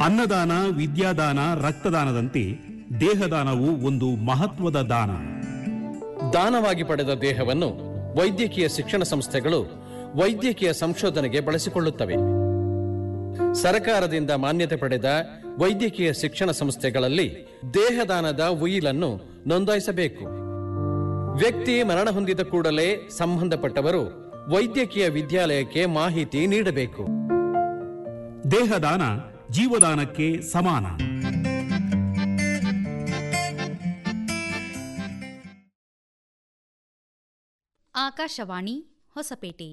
ಅನ್ನದಾನ ವಿದ್ಯಾದಾನ ರಕ್ತದಾನದಂತೆ ದೇಹದಾನವು ಒಂದು ಮಹತ್ವದ ದಾನ ದಾನವಾಗಿ ಪಡೆದ ದೇಹವನ್ನು ವೈದ್ಯಕೀಯ ಶಿಕ್ಷಣ ಸಂಸ್ಥೆಗಳು ವೈದ್ಯಕೀಯ ಸಂಶೋಧನೆಗೆ ಬಳಸಿಕೊಳ್ಳುತ್ತವೆ ಸರಕಾರದಿಂದ ಮಾನ್ಯತೆ ಪಡೆದ ವೈದ್ಯಕೀಯ ಶಿಕ್ಷಣ ಸಂಸ್ಥೆಗಳಲ್ಲಿ ದೇಹದಾನದ ಉಯಿಲನ್ನು ನೋಂದಾಯಿಸಬೇಕು ವ್ಯಕ್ತಿ ಮರಣ ಹೊಂದಿದ ಕೂಡಲೇ ಸಂಬಂಧಪಟ್ಟವರು ವೈದ್ಯಕೀಯ ವಿದ್ಯಾಲಯಕ್ಕೆ ಮಾಹಿತಿ ನೀಡಬೇಕು ದೇಹದಾನ ಜೀವದಾನಕ್ಕೆ ಸಮಾನ ಆಕಾಶವಾಣಿ ಹೊಸಪೇಟೆ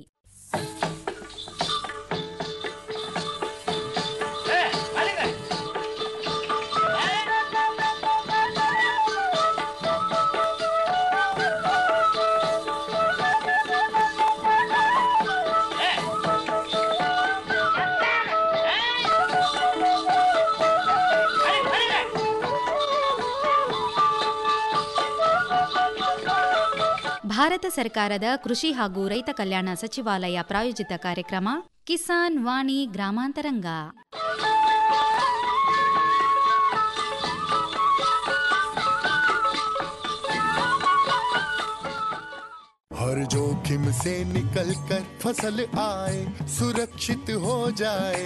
ಭಾರತ ಸರ್ಕಾರದ ಕೃಷಿ ಹಾಗೂ ರೈತ ಕಲ್ಯಾಣ ಸಚಿವಾಲಯ ಪ್ರಾಯೋಜಿತ ಕಾರ್ಯಕ್ರಮ ಕಿಸಾನ್ ವಾಣಿ ಗ್ರಾಮಾಂತರಂಗ हर जोखिम से निकल कर फसल आए सुरक्षित हो जाए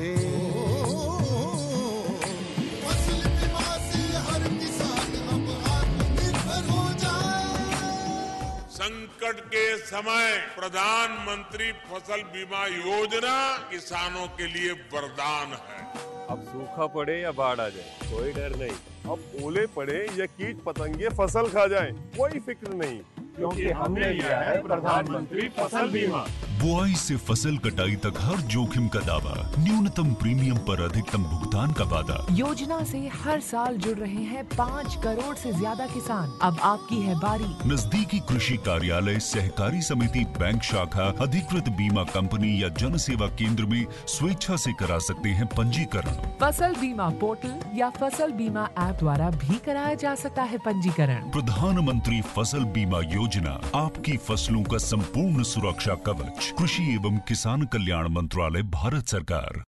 फसल बीमा से हर किसान अब आत्मनिर्भर हो जाए संकट के समय प्रधानमंत्री फसल बीमा योजना किसानों के लिए वरदान है अब सूखा पड़े या बाढ़ आ जाए कोई डर नहीं अब ओले पड़े या कीट पतंगे फसल खा जाए कोई फिक्र नहीं क्योंकि हमने लिया है प्रधानमंत्री फसल बीमा बुआई से फसल कटाई तक हर जोखिम का दावा न्यूनतम प्रीमियम पर अधिकतम भुगतान का वादा योजना से हर साल जुड़ रहे हैं पाँच करोड़ से ज्यादा किसान अब आपकी है बारी नजदीकी कृषि कार्यालय सहकारी समिति बैंक शाखा अधिकृत बीमा कंपनी या जन सेवा केंद्र में स्वेच्छा से करा सकते हैं पंजीकरण फसल बीमा पोर्टल या फसल बीमा ऐप द्वारा भी कराया जा सकता है पंजीकरण प्रधानमंत्री फसल बीमा योजना आपकी फसलों का संपूर्ण सुरक्षा कवच कृषि एवं किसान कल्याण मंत्रालय भारत सरकार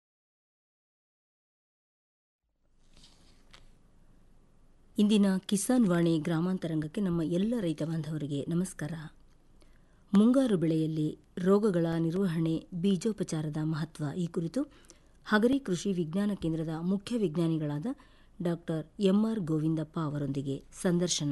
ಇಂದಿನ ಕಿಸಾನ್ ವಾಣಿ ಗ್ರಾಮಾಂತರಂಗಕ್ಕೆ ನಮ್ಮ ಎಲ್ಲ ರೈತ ಬಾಂಧವರಿಗೆ ನಮಸ್ಕಾರ ಮುಂಗಾರು ಬೆಳೆಯಲ್ಲಿ ರೋಗಗಳ ನಿರ್ವಹಣೆ ಬೀಜೋಪಚಾರದ ಮಹತ್ವ ಈ ಕುರಿತು ಹಗರಿ ಕೃಷಿ ವಿಜ್ಞಾನ ಕೇಂದ್ರದ ಮುಖ್ಯ ವಿಜ್ಞಾನಿಗಳಾದ ಡಾಕ್ಟರ್ ಎಂಆರ್ ಗೋವಿಂದಪ್ಪ ಅವರೊಂದಿಗೆ ಸಂದರ್ಶನ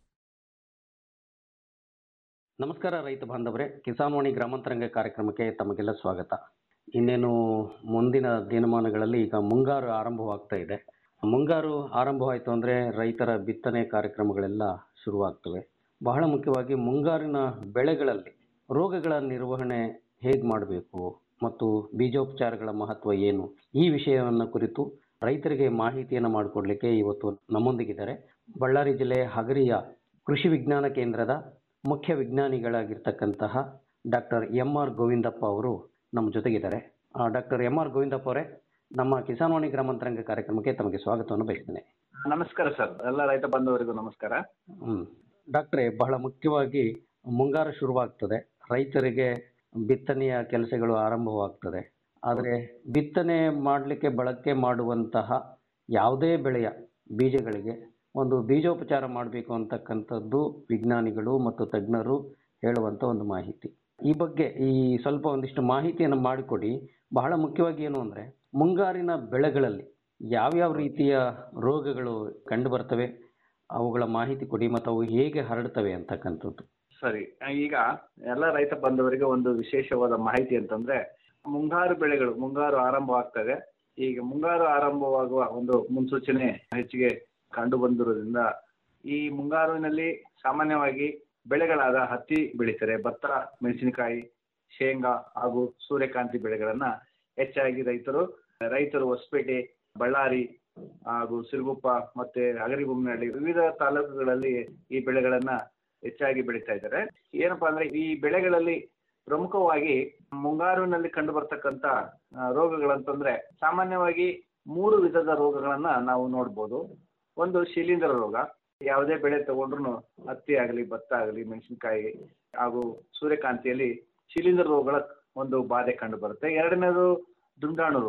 ನಮಸ್ಕಾರ ರೈತ ಬಾಂಧವರೇ ಕಿಸಾನ್ವಾಣಿ ಗ್ರಾಮಾಂತರಂಗ ಕಾರ್ಯಕ್ರಮಕ್ಕೆ ತಮಗೆಲ್ಲ ಸ್ವಾಗತ ಇನ್ನೇನು ಮುಂದಿನ ದಿನಮಾನಗಳಲ್ಲಿ ಈಗ ಮುಂಗಾರು ಆರಂಭವಾಗ್ತಾ ಇದೆ ಮುಂಗಾರು ಆರಂಭವಾಯಿತು ಅಂದರೆ ರೈತರ ಬಿತ್ತನೆ ಕಾರ್ಯಕ್ರಮಗಳೆಲ್ಲ ಶುರುವಾಗ್ತವೆ ಬಹಳ ಮುಖ್ಯವಾಗಿ ಮುಂಗಾರಿನ ಬೆಳೆಗಳಲ್ಲಿ ರೋಗಗಳ ನಿರ್ವಹಣೆ ಹೇಗೆ ಮಾಡಬೇಕು ಮತ್ತು ಬೀಜೋಪಚಾರಗಳ ಮಹತ್ವ ಏನು ಈ ವಿಷಯವನ್ನು ಕುರಿತು ರೈತರಿಗೆ ಮಾಹಿತಿಯನ್ನು ಮಾಡಿಕೊಡ್ಲಿಕ್ಕೆ ಇವತ್ತು ನಮ್ಮೊಂದಿಗಿದ್ದಾರೆ ಬಳ್ಳಾರಿ ಜಿಲ್ಲೆ ಹಗರಿಯ ಕೃಷಿ ವಿಜ್ಞಾನ ಕೇಂದ್ರದ ಮುಖ್ಯ ವಿಜ್ಞಾನಿಗಳಾಗಿರ್ತಕ್ಕಂತಹ ಡಾಕ್ಟರ್ ಎಂ ಆರ್ ಗೋವಿಂದಪ್ಪ ಅವರು ನಮ್ಮ ಜೊತೆಗಿದ್ದಾರೆ ಡಾಕ್ಟರ್ ಎಂ ಆರ್ ಗೋವಿಂದಪ್ಪ ಅವರೇ ನಮ್ಮ ಕಿಸಾನ್ವಾಣಿ ಗ್ರಾಮಾಂತರಂಗ ಕಾರ್ಯಕ್ರಮಕ್ಕೆ ತಮಗೆ ಸ್ವಾಗತವನ್ನು ಬಯಸ್ತೇನೆ ನಮಸ್ಕಾರ ಸರ್ ಎಲ್ಲ ರೈತ ಬಾಂಧವರಿಗೂ ನಮಸ್ಕಾರ ಹ್ಮ್ ಡಾಕ್ಟ್ರೇ ಬಹಳ ಮುಖ್ಯವಾಗಿ ಮುಂಗಾರು ಶುರುವಾಗ್ತದೆ ರೈತರಿಗೆ ಬಿತ್ತನೆಯ ಕೆಲಸಗಳು ಆರಂಭವಾಗ್ತದೆ ಆದರೆ ಬಿತ್ತನೆ ಮಾಡಲಿಕ್ಕೆ ಬಳಕೆ ಮಾಡುವಂತಹ ಯಾವುದೇ ಬೆಳೆಯ ಬೀಜಗಳಿಗೆ ಒಂದು ಬೀಜೋಪಚಾರ ಮಾಡಬೇಕು ಅಂತಕ್ಕಂಥದ್ದು ವಿಜ್ಞಾನಿಗಳು ಮತ್ತು ತಜ್ಞರು ಹೇಳುವಂಥ ಒಂದು ಮಾಹಿತಿ ಈ ಬಗ್ಗೆ ಈ ಸ್ವಲ್ಪ ಒಂದಿಷ್ಟು ಮಾಹಿತಿಯನ್ನು ಮಾಡಿಕೊಡಿ ಬಹಳ ಮುಖ್ಯವಾಗಿ ಏನು ಅಂದರೆ ಮುಂಗಾರಿನ ಬೆಳೆಗಳಲ್ಲಿ ಯಾವ್ಯಾವ ರೀತಿಯ ರೋಗಗಳು ಕಂಡು ಬರ್ತವೆ ಅವುಗಳ ಮಾಹಿತಿ ಕೊಡಿ ಮತ್ತು ಅವು ಹೇಗೆ ಹರಡ್ತವೆ ಅಂತಕ್ಕಂಥದ್ದು ಸರಿ ಈಗ ಎಲ್ಲ ರೈತ ಬಾಂಧವರಿಗೆ ಒಂದು ವಿಶೇಷವಾದ ಮಾಹಿತಿ ಅಂತಂದ್ರೆ ಮುಂಗಾರು ಬೆಳೆಗಳು ಮುಂಗಾರು ಆರಂಭ ಆಗ್ತದೆ ಈಗ ಮುಂಗಾರು ಆರಂಭವಾಗುವ ಒಂದು ಮುನ್ಸೂಚನೆ ಹೆಚ್ಚಿಗೆ ಕಂಡು ಬಂದಿರೋದ್ರಿಂದ ಈ ಮುಂಗಾರುವಿನಲ್ಲಿ ಸಾಮಾನ್ಯವಾಗಿ ಬೆಳೆಗಳಾದ ಹತ್ತಿ ಬೆಳೀತಾರೆ ಭತ್ತ ಮೆಣಸಿನಕಾಯಿ ಶೇಂಗಾ ಹಾಗೂ ಸೂರ್ಯಕಾಂತಿ ಬೆಳೆಗಳನ್ನ ಹೆಚ್ಚಾಗಿ ರೈತರು ರೈತರು ಹೊಸಪೇಟೆ ಬಳ್ಳಾರಿ ಹಾಗೂ ಸಿರುಗುಪ್ಪ ಮತ್ತೆ ಹಗರಿಬೊಮ್ಮನಹಳ್ಳಿ ವಿವಿಧ ತಾಲೂಕುಗಳಲ್ಲಿ ಈ ಬೆಳೆಗಳನ್ನ ಹೆಚ್ಚಾಗಿ ಬೆಳೀತಾ ಇದ್ದಾರೆ ಏನಪ್ಪಾ ಅಂದ್ರೆ ಈ ಬೆಳೆಗಳಲ್ಲಿ ಪ್ರಮುಖವಾಗಿ ಮುಂಗಾರಿನಲ್ಲಿ ಕಂಡು ಬರ್ತಕ್ಕಂತ ಆ, ರೋಗಗಳಂತಂದ್ರೆ ಸಾಮಾನ್ಯವಾಗಿ ಮೂರು ವಿಧದ ರೋಗಗಳನ್ನ ನಾವು ನೋಡ್ಬೋದು ಒಂದು ಶಿಲೀಂಧ್ರ ರೋಗ ಯಾವುದೇ ಬೆಳೆ ತಗೊಂಡ್ರು ಹತ್ತಿ ಆಗಲಿ ಭತ್ತ ಆಗಲಿ ಮೆಣಸಿನಕಾಯಿ ಹಾಗೂ ಸೂರ್ಯಕಾಂತಿಯಲ್ಲಿ ಶಿಲೀಂಧ್ರ ರೋಗಗಳ ಒಂದು ಬಾಧೆ ಕಂಡು ಬರುತ್ತೆ ಎರಡನೇದು ದುಂಡಾಣು ರೋಗ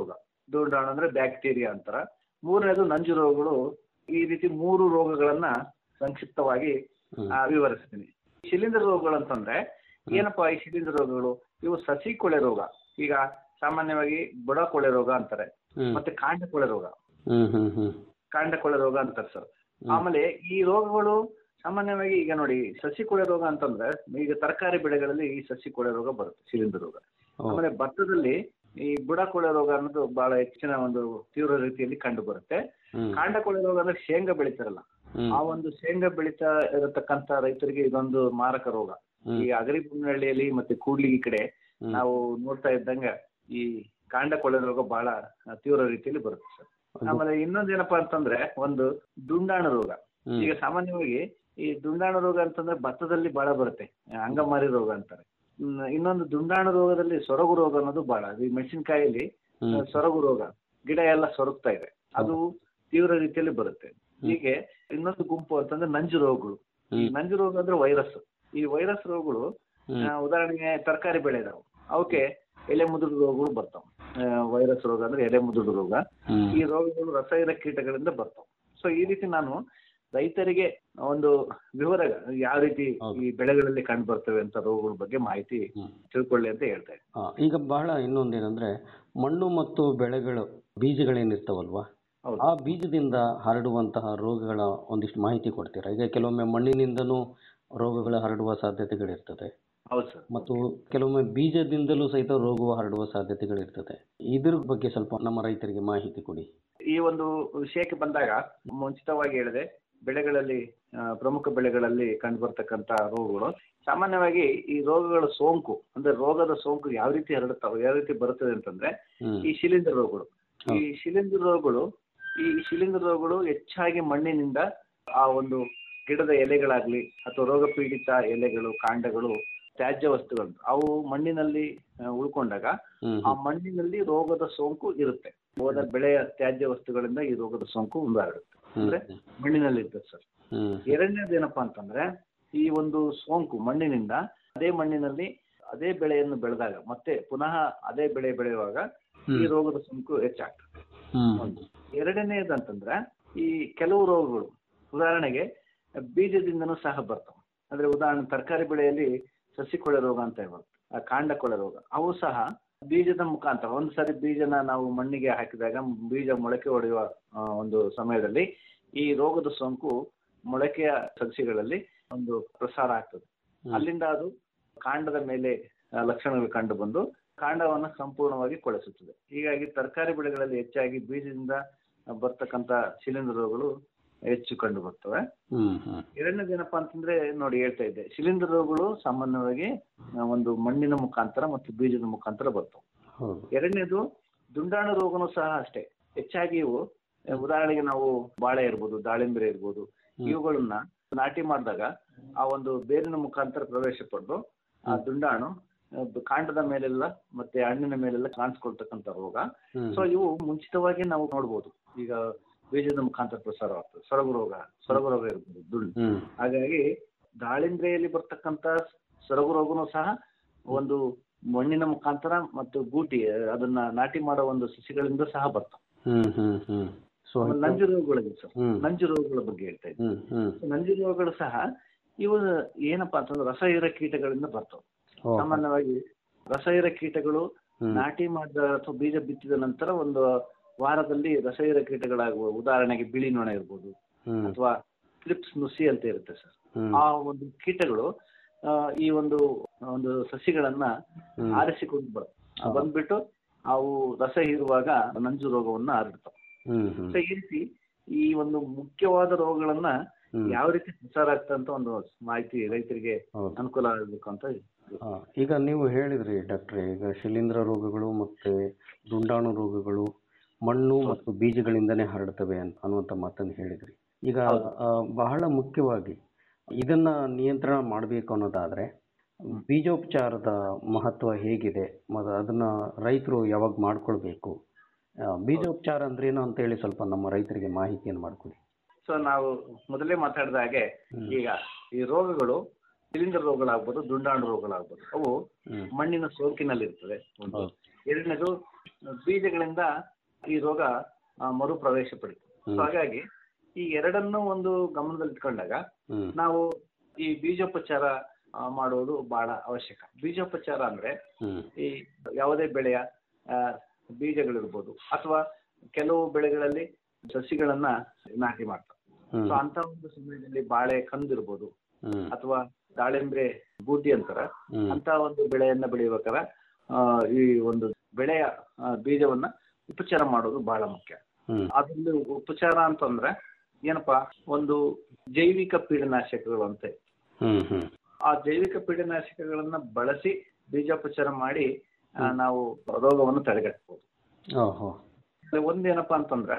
ದುಂಡಾಣು ಅಂದ್ರೆ ಬ್ಯಾಕ್ಟೀರಿಯಾ ಅಂತಾರ ಮೂರನೇದು ನಂಜು ರೋಗಗಳು ಈ ರೀತಿ ಮೂರು ರೋಗಗಳನ್ನ ಸಂಕ್ಷಿಪ್ತವಾಗಿ ಆ, ವಿವರಿಸ್ತೀನಿ ಶಿಲೀಂಧ್ರ ರೋಗಗಳು ಅಂತಂದ್ರೆ ಏನಪ್ಪಾ ಈ ಶಿಲೀಂಧ್ರ ರೋಗಗಳು ಇವು ಸಸಿ ಕೊಳೆ ರೋಗ ಈಗ ಸಾಮಾನ್ಯವಾಗಿ ಬುಡ ಕೊಳೆ ರೋಗ ಅಂತಾರೆ ಹ್ಮ್. ಮತ್ತೆ ಕಾಂಡ ಕೊಳೆ ರೋಗ ಹ್ಮ್ ಹ್ಮ್ ಹ್ಮ್ ಕಾಂಡ ಕೊಳೆ ರೋಗ ಅಂತಾರೆ ಸರ್ ಆಮೇಲೆ ಈ ರೋಗಗಳು ಸಾಮಾನ್ಯವಾಗಿ ಈಗ ನೋಡಿ ಸಸಿ ಕೊಳೆ ರೋಗ ಅಂತಂದ್ರೆ ಈಗ ತರಕಾರಿ ಬೆಳೆಗಳಲ್ಲಿ ಈ ಸಸಿ ಕೊಳೆ ರೋಗ ಬರುತ್ತೆ ಶಿಲೀಂಧ್ರ ರೋಗ ಆಮೇಲೆ ಭತ್ತದಲ್ಲಿ ಈ ಬುಡ ಕೊಳೆ ರೋಗ ಅನ್ನೋದು ಬಹಳ ಹೆಚ್ಚಿನ ಒಂದು ತೀವ್ರ ರೀತಿಯಲ್ಲಿ ಕಂಡು ಬರುತ್ತೆ ಹ್ಮ್. ಕಾಂಡ ಕೊಳೆ ರೋಗ ಅಂದ್ರೆ ಶೇಂಗಾ ಬೆಳಿತಾರಲ್ಲ ಹ್ಮ್. ಆ ಒಂದು ಶೇಂಗಾ ಬೆಳೀತಾ ಇರತಕ್ಕಂತ ರೈತರಿಗೆ ಇದೊಂದು ಮಾರಕ ರೋಗ ಈ ಅಗರಿ ಬೊಮ್ಮನಹಳ್ಳಿಯಲ್ಲಿ ಮತ್ತೆ ಕೂಡ್ಲಿಗಿ ಕಡೆ ನಾವು ನೋಡ್ತಾ ಇದ್ದಂಗ ಈ ಕಾಂಡ ಕೊಳೆ ರೋಗ ಬಹಳ ತೀವ್ರ ರೀತಿಯಲ್ಲಿ ಬರುತ್ತೆ ಸರ್ ಆಮೇಲೆ ಇನ್ನೊಂದೇನಪ್ಪಾ ಅಂತಂದ್ರೆ ಒಂದು ದುಂಡಾಣು ರೋಗ ಹ್ಮ್. ಈಗ ಸಾಮಾನ್ಯವಾಗಿ ಈ ದುಂಡಾಣು ರೋಗ ಅಂತಂದ್ರೆ ಭತ್ತದಲ್ಲಿ ಬಹಳ ಬರುತ್ತೆ ಅಂಗಮಾರಿ ರೋಗ ಅಂತಾರೆ ಹ್ಮ್, ಇನ್ನೊಂದು ದುಂಡಾಣು ರೋಗದಲ್ಲಿ ಸೊರಗು ರೋಗ ಅನ್ನೋದು ಬಹಳ ಈ ಮೆಣಸಿನಕಾಯಲ್ಲಿ ಹ್ಮ್. ಸೊರಗು ರೋಗ ಗಿಡ ಎಲ್ಲ ಸೊರಗ್ತಾ ಇದೆ ಅದು ತೀವ್ರ ರೀತಿಯಲ್ಲಿ ಬರುತ್ತೆ ಹೀಗೆ ಇನ್ನೊಂದು ಗುಂಪು ಅಂತಂದ್ರೆ ನಂಜು ರೋಗಗಳು ಈ ನಂಜು ರೋಗ ಅಂದ್ರೆ ವೈರಸ್ ಈ ವೈರಸ್ ರೋಗಗಳು ಹ್ಮ್. ಆ, ಉದಾಹರಣೆಗೆ ತರಕಾರಿ ಬೆಳೆ ಇದಾವೆ ಅವಕ್ಕೆ ಎಲೆ ಮುದುಡು ರೋಗಗಳು ಬರ್ತಾವ ವೈರಸ್ ರೋಗ ಅಂದ್ರೆ ಎಲೆ ಮುದುಡು ರೋಗ ಹ್ಮ್. ಈ ರೋಗಗಳು ರಸಾಯನ ಕೀಟಗಳಿಂದ ಬರ್ತಾವ ಸೊ ಈ ರೀತಿ ನಾನು ರೈತರಿಗೆ ಒಂದು ವಿವರ ಯಾವ ರೀತಿ ಈ ಬೆಳೆಗಳಲ್ಲಿ ಕಂಡು ಬರ್ತವೆ ಅಂತ ರೋಗಗಳ ಬಗ್ಗೆ ಮಾಹಿತಿ ತಿಳ್ಕೊಳ್ಳಿ ಅಂತ ಹೇಳ್ತಾ ಇದ್ದೀನಿ ಆ, ಈಗ ಬಹಳ ಇನ್ನೊಂದೇನೆಂದ್ರೆ ಮಣ್ಣು ಮತ್ತು ಬೆಳೆಗಳು ಬೀಜಗಳೇನಿರ್ತಾವಲ್ವಾ ಆ ಬೀಜದಿಂದ ಹರಡುವಂತಹ ರೋಗಗಳ ಒಂದಿಷ್ಟು ಮಾಹಿತಿ ಕೊಡ್ತೀರಾ ಈಗ ಕೆಲವೊಮ್ಮೆ ಮಣ್ಣಿನಿಂದನೂ ರೋಗಗಳು ಹರಡುವ ಸಾಧ್ಯತೆಗಳಿರ್ತದೆ ಹೌದು ಸರ್ ಮತ್ತು ಕೆಲವೊಮ್ಮೆ ಬೀಜದಿಂದಲೂ ಸಹಿತ ರೋಗವು ಹರಡುವ ಸಾಧ್ಯತೆಗಳಿರ್ತದೆ ಇದ್ರ ಬಗ್ಗೆ ಸ್ವಲ್ಪ ನಮ್ಮ ರೈತರಿಗೆ ಮಾಹಿತಿ ಕೊಡಿ ಈ ಒಂದು ವಿಷಯಕ್ಕೆ ಬಂದಾಗ ಮುಂಚಿತವಾಗಿ ಹೇಳಿದೆ ಬೆಳೆಗಳಲ್ಲಿ ಆ, ಪ್ರಮುಖ ಬೆಳೆಗಳಲ್ಲಿ ಕಂಡು ಬರ್ತಕ್ಕಂತ ರೋಗಗಳು ಸಾಮಾನ್ಯವಾಗಿ ಈ ರೋಗಗಳ ಸೋಂಕು ಅಂದ್ರೆ ರೋಗದ ಸೋಂಕು ಯಾವ ರೀತಿ ಹರಡುತ್ತಾವೆ ಯಾವ ರೀತಿ ಬರುತ್ತದೆ ಅಂತಂದ್ರೆ ಹ್ಮ್. ಈ ಶಿಲೀಂಧ್ರ ರೋಗಗಳು ಈ ಶಿಲೀಂಧ್ರ ರೋಗಗಳು ಈ ಶಿಲೀಂಧ್ರ ರೋಗಗಳು ಹೆಚ್ಚಾಗಿ ಮಣ್ಣಿನಿಂದ ಆ ಒಂದು ಗಿಡದ ಎಲೆಗಳಾಗ್ಲಿ ಅಥವಾ ರೋಗ ಪೀಡಿತ ಎಲೆಗಳು ಕಾಂಡಗಳು ತ್ಯಾಜ್ಯ ವಸ್ತುಗಳು ಅವು ಮಣ್ಣಿನಲ್ಲಿ ಆ, ಉಳ್ಕೊಂಡಾಗ ಹ್ಮ್. ಆ ಮಣ್ಣಿನಲ್ಲಿ ರೋಗದ ಸೋಂಕು ಇರುತ್ತೆ ಹೋದ ಬೆಳೆಯ ತ್ಯಾಜ್ಯ ವಸ್ತುಗಳಿಂದ ಈ ರೋಗದ ಸೋಂಕು ಉಂಟಾಗುತ್ತೆ ಅಂದ್ರೆ ಮಣ್ಣಿನಲ್ಲಿ ಇರ್ತದೆ ಸರ್ ಹ್ಮ್. ಎರಡನೇದು ಏನಪ್ಪಾ ಅಂತಂದ್ರೆ ಈ ಒಂದು ಸೋಂಕು ಮಣ್ಣಿನಿಂದ ಅದೇ ಮಣ್ಣಿನಲ್ಲಿ ಅದೇ ಬೆಳೆಯನ್ನು ಬೆಳೆದಾಗ ಮತ್ತೆ ಪುನಃ ಅದೇ ಬೆಳೆ ಬೆಳೆಯುವಾಗ ಈ ರೋಗದ ಸೋಂಕು ಹೆಚ್ಚಾಗ್ತದೆ ಹ್ಮ್. ಒಂದು ಎರಡನೇದು ಅಂತಂದ್ರೆ ಈ ಕೆಲವು ರೋಗಗಳು ಉದಾಹರಣೆಗೆ ಬೀಜದಿಂದನೂ ಸಹ ಬರ್ತವೆ ಅಂದ್ರೆ ಉದಾಹರಣೆ ತರಕಾರಿ ಬೆಳೆಯಲ್ಲಿ ಸಸಿ ಕೊಳೆ ರೋಗ ಅಂತ ಬರುತ್ತೆ ಆ ಕಾಂಡ ಕೊಳೆ ರೋಗ ಅವು ಸಹ ಬೀಜದ ಮುಖಾಂತರ ಒಂದು ಸಾರಿ ಬೀಜನ ನಾವು ಮಣ್ಣಿಗೆ ಹಾಕಿದಾಗ ಬೀಜ ಮೊಳಕೆ ಹೊಡೆಯುವ ಆ, ಒಂದು ಸಮಯದಲ್ಲಿ ಈ ರೋಗದ ಸೋಂಕು ಮೊಳಕೆಯ ಸಸಿಗಳಲ್ಲಿ ಒಂದು ಪ್ರಸಾರ ಆಗ್ತದೆ ಅಲ್ಲಿಂದ ಅದು ಕಾಂಡದ ಮೇಲೆ ಆ, ಲಕ್ಷಣಗಳು ಕಂಡು ಬಂದು ಕಾಂಡವನ್ನ ಸಂಪೂರ್ಣವಾಗಿ ಕೊಳೆಸುತ್ತದೆ ಹೀಗಾಗಿ ತರಕಾರಿ ಬೆಳೆಗಳಲ್ಲಿ ಹೆಚ್ಚಾಗಿ ಬೀಜದಿಂದ ಬರ್ತಕ್ಕಂತ ಶಿಲೀಂಧ್ರ ರೋಗಗಳು ಹೆಚ್ಚು ಕಂಡು ಬರ್ತವೆ ಹ್ಮ್ ಹ್ಮ್ ಎರಡನೇದು ಏನಪ್ಪಾ ಅಂತಂದ್ರೆ ನೋಡಿ ಹೇಳ್ತಾ ಇದ್ದೆ ಶಿಲೀಂಧ್ರ ರೋಗಗಳು ಸಾಮಾನ್ಯವಾಗಿ ಆ, ಒಂದು ಮಣ್ಣಿನ ಮುಖಾಂತರ ಮತ್ತು ಬೀಜದ ಮುಖಾಂತರ ಬರ್ತವೆ ಹೌದು ಎರಡನೇದು ದುಂಡಾಣು ರೋಗನೂ ಸಹ ಅಷ್ಟೇ ಹೆಚ್ಚಾಗಿ ಇವು ಆ, ಉದಾಹರಣೆಗೆ ನಾವು ಬಾಳೆ ಇರ್ಬೋದು ದಾಳಿಂಬೆ ಇರ್ಬೋದು ಇವುಗಳನ್ನ ನಾಟಿ ಮಾಡಿದಾಗ ಆ ಒಂದು ಬೇರಿನ ಮುಖಾಂತರ ಪ್ರವೇಶ ಪಟ್ಟು ಆ ದುಂಡಾಣು ಆ, ಕಾಂಡದ ಮೇಲೆಲ್ಲ ಮತ್ತೆ ಹಣ್ಣಿನ ಮೇಲೆಲ್ಲ ಕಾಣಿಸ್ಕೊಳ್ತಕ್ಕಂಥ ರೋಗ ಹ್ಮ್. ಸೊ ಇವು ಮುಂಚಿತವಾಗಿ ನಾವು ನೋಡ್ಬೋದು ಈಗ ಬೀಜದ ಮುಖಾಂತರ ಪ್ರಸಾರವಾಗ್ತದೆ ಸೊರಗು ರೋಗ ಸೊರಗು ರೋಗ ಇರ್ಬೋದು ದುಂಡು ಹ್ಮ್ ಹಾಗಾಗಿ ದಾಳಿಂಬೆಯಲ್ಲಿ ಬರ್ತಕ್ಕಂತ ಸೊರಗು ರೋಗನೂ ಸಹ ಒಂದು ಮಣ್ಣಿನ ಮುಖಾಂತರ ಮತ್ತು ಗೂಟಿ ಅದನ್ನ ನಾಟಿ ಮಾಡೋ ಒಂದು ಸಸಿಗಳಿಂದ ಸಹ ಬರ್ತವೆ ಹ್ಮ್ ಹ್ಮ್ ಹ್ಮ್ ಸೊ ಆಮೇಲೆ ನಂಜು ರೋಗಗಳಿದೆ ಸರ್ ಹ್ಮ್. ನಂಜು ರೋಗಗಳ ಬಗ್ಗೆ ಹೇಳ್ತಾ ಇದ್ದೀನಿ ಹ್ಮ್ ಹ್ಮ್ ನಂಜು ರೋಗಗಳು ಸಹ ಇವು ಏನಪ್ಪಾ ಅಂತಂದ್ರೆ ರಸಹೀರ ಕೀಟಗಳಿಂದ ಬರ್ತವೆ ಓ. ಸಾಮಾನ್ಯವಾಗಿ ರಸಹೀರ ಕೀಟಗಳು ಹ್ಮ್. ನಾಟಿ ಮಾಡಿದ ಅಥವಾ ಬೀಜ ಬಿತ್ತಿದ ನಂತರ ಒಂದು ವಾರದಲ್ಲಿ ರಸಹೀರ ಕೀಟಗಳಾಗುವ ಉದಾಹರಣೆಗೆ ಬಿಳಿ ನೊಣ ಇರ್ಬೋದು ಹ್ಮ್ ಅಥವಾ ಕ್ಲಿಪ್ಸ್ ನುಸಿ ಅಂತ ಇರುತ್ತೆ ಸರ್ ಹ್ಮ್. ಆ ಒಂದು ಕೀಟಗಳು ಆ, ಈ ಒಂದು ಒಂದು ಸಸಿಗಳನ್ನ ಹ್ಮ್. ಆರಿಸಿಕೊಂಡು ಬರ್ತವೆ ಬಂದ್ಬಿಟ್ಟು ಅವು ರಸ ಹೀರುವಾಗ ನಂಜು ರೋಗವನ್ನ ಹರಡ್ತಾವೆ ಹ್ಮ್ ಹ್ಮ್ ಸೊ ಈ ರೀತಿ ಈ ಒಂದು ಮುಖ್ಯವಾದ ರೋಗಗಳನ್ನ ಹ್ಮ್. ಯಾವ ರೀತಿ ಪ್ರಸಾರ ಆಗ್ತದೆ ಅಂತ ಒಂದು ಮಾಹಿತಿ ರೈತರಿಗೆ ಹೌದು. ಅನುಕೂಲ ಆಗಬೇಕು ಅಂತ ಆ, ಈಗ ನೀವು ಹೇಳಿದ್ರಿ ಡಾಕ್ಟ್ರೆ ಈಗ ಶಿಲೀಂಧ್ರ ರೋಗಗಳು ಮತ್ತೆ ದುಂಡಾಣು ರೋಗಗಳು ಮಣ್ಣು ಮತ್ತು ಬೀಜಗಳಿಂದನೇ ಹರಡ್ತವೆ ಅಂತ ಅನ್ನುವಂಥ ಮಾತನ್ನು ಹೇಳಿದ್ರಿ ಈಗ ಆ, ಬಹಳ ಮುಖ್ಯವಾಗಿ ಇದನ್ನ ನಿಯಂತ್ರಣ ಮಾಡಬೇಕು ಅನ್ನೋದಾದ್ರೆ ಬೀಜೋಪಚಾರದ ಮಹತ್ವ ಹೇಗಿದೆ ಮತ್ತು ಅದನ್ನ ರೈತರು ಯಾವಾಗ ಮಾಡ್ಕೊಳ್ಬೇಕು ಆ, ಬೀಜೋಪಚಾರ ಅಂದ್ರೇನು ಅಂತ ಹೇಳಿ ಸ್ವಲ್ಪ ನಮ್ಮ ರೈತರಿಗೆ ಮಾಹಿತಿಯನ್ನು ಮಾಡ್ಕೊಡಿ ಸೊ ನಾವು ಮೊದಲೇ ಮಾತಾಡಿದ ಹಾಗೆ ಈಗ ಈ ರೋಗಗಳು ಶಿಲೀಂಧ್ರ ರೋಗಗಳಾಗ್ಬೋದು ದುಂಡಾಣು ರೋಗಗಳಾಗ್ಬೋದು ಅವು ಹ್ಮ್. ಮಣ್ಣಿನ ಸೋಂಕಿನಲ್ಲಿ ಇರ್ತದೆ ಒಂದು ಎರಡನೇದು ಬೀಜಗಳಿಂದ ಈ ರೋಗ ಆ, ಮರುಪ್ರವೇಶ ಪಡಿತು ಸೊ ಹಾಗಾಗಿ ಈ ಎರಡನ್ನೂ ಒಂದು ಗಮನದಲ್ಲಿಟ್ಕೊಂಡಾಗ ನಾವು ಈ ಬೀಜೋಪಚಾರ ಆ, ಮಾಡುವುದು ಬಹಳ ಅವಶ್ಯಕ ಬೀಜೋಪಚಾರ ಅಂದ್ರೆ ಈ ಯಾವುದೇ ಬೆಳೆಯ ಆ, ಬೀಜಗಳಿರ್ಬೋದು ಅಥವಾ ಕೆಲವು ಬೆಳೆಗಳಲ್ಲಿ ಸಸಿಗಳನ್ನ ನಾಟಿ ಮಾಡ್ತಾರೆ ಸೊ ಅಂತ ಒಂದು ಸಮಯದಲ್ಲಿ ಬಾಳೆ ಕಂದಿರ್ಬೋದು ಅಥವಾ ದಾಳಿಂಬ್ರೆ ಬೂದಿ ಅಂತಾರ ಅಂತ ಒಂದು ಬೆಳೆಯನ್ನ ಬೆಳೆಯಬೇಕಾರ ಈ ಒಂದು ಬೆಳೆಯ ಆ, ಬೀಜವನ್ನ ಉಪಚಾರ ಮಾಡೋದು ಬಹಳ ಮುಖ್ಯ ಅದರಲ್ಲಿ ಉಪಚಾರ ಅಂತಂದ್ರೆ ಏನಪ್ಪಾ ಒಂದು ಜೈವಿಕ ಪೀಡನಾಶಕಗಳು ಅಂತ ಇದೆ. ಆ ಜೈವಿಕ ಪೀಡನಾಶಕಗಳನ್ನ ಬಳಸಿ ಬೀಜೋಪಚಾರ ಮಾಡಿ ಆ, ನಾವು ರೋಗವನ್ನು ತಡೆಗಟ್ಟಬಹುದು ಓಹೋ ಒಂದೇನಪ್ಪಾ ಅಂತಂದ್ರೆ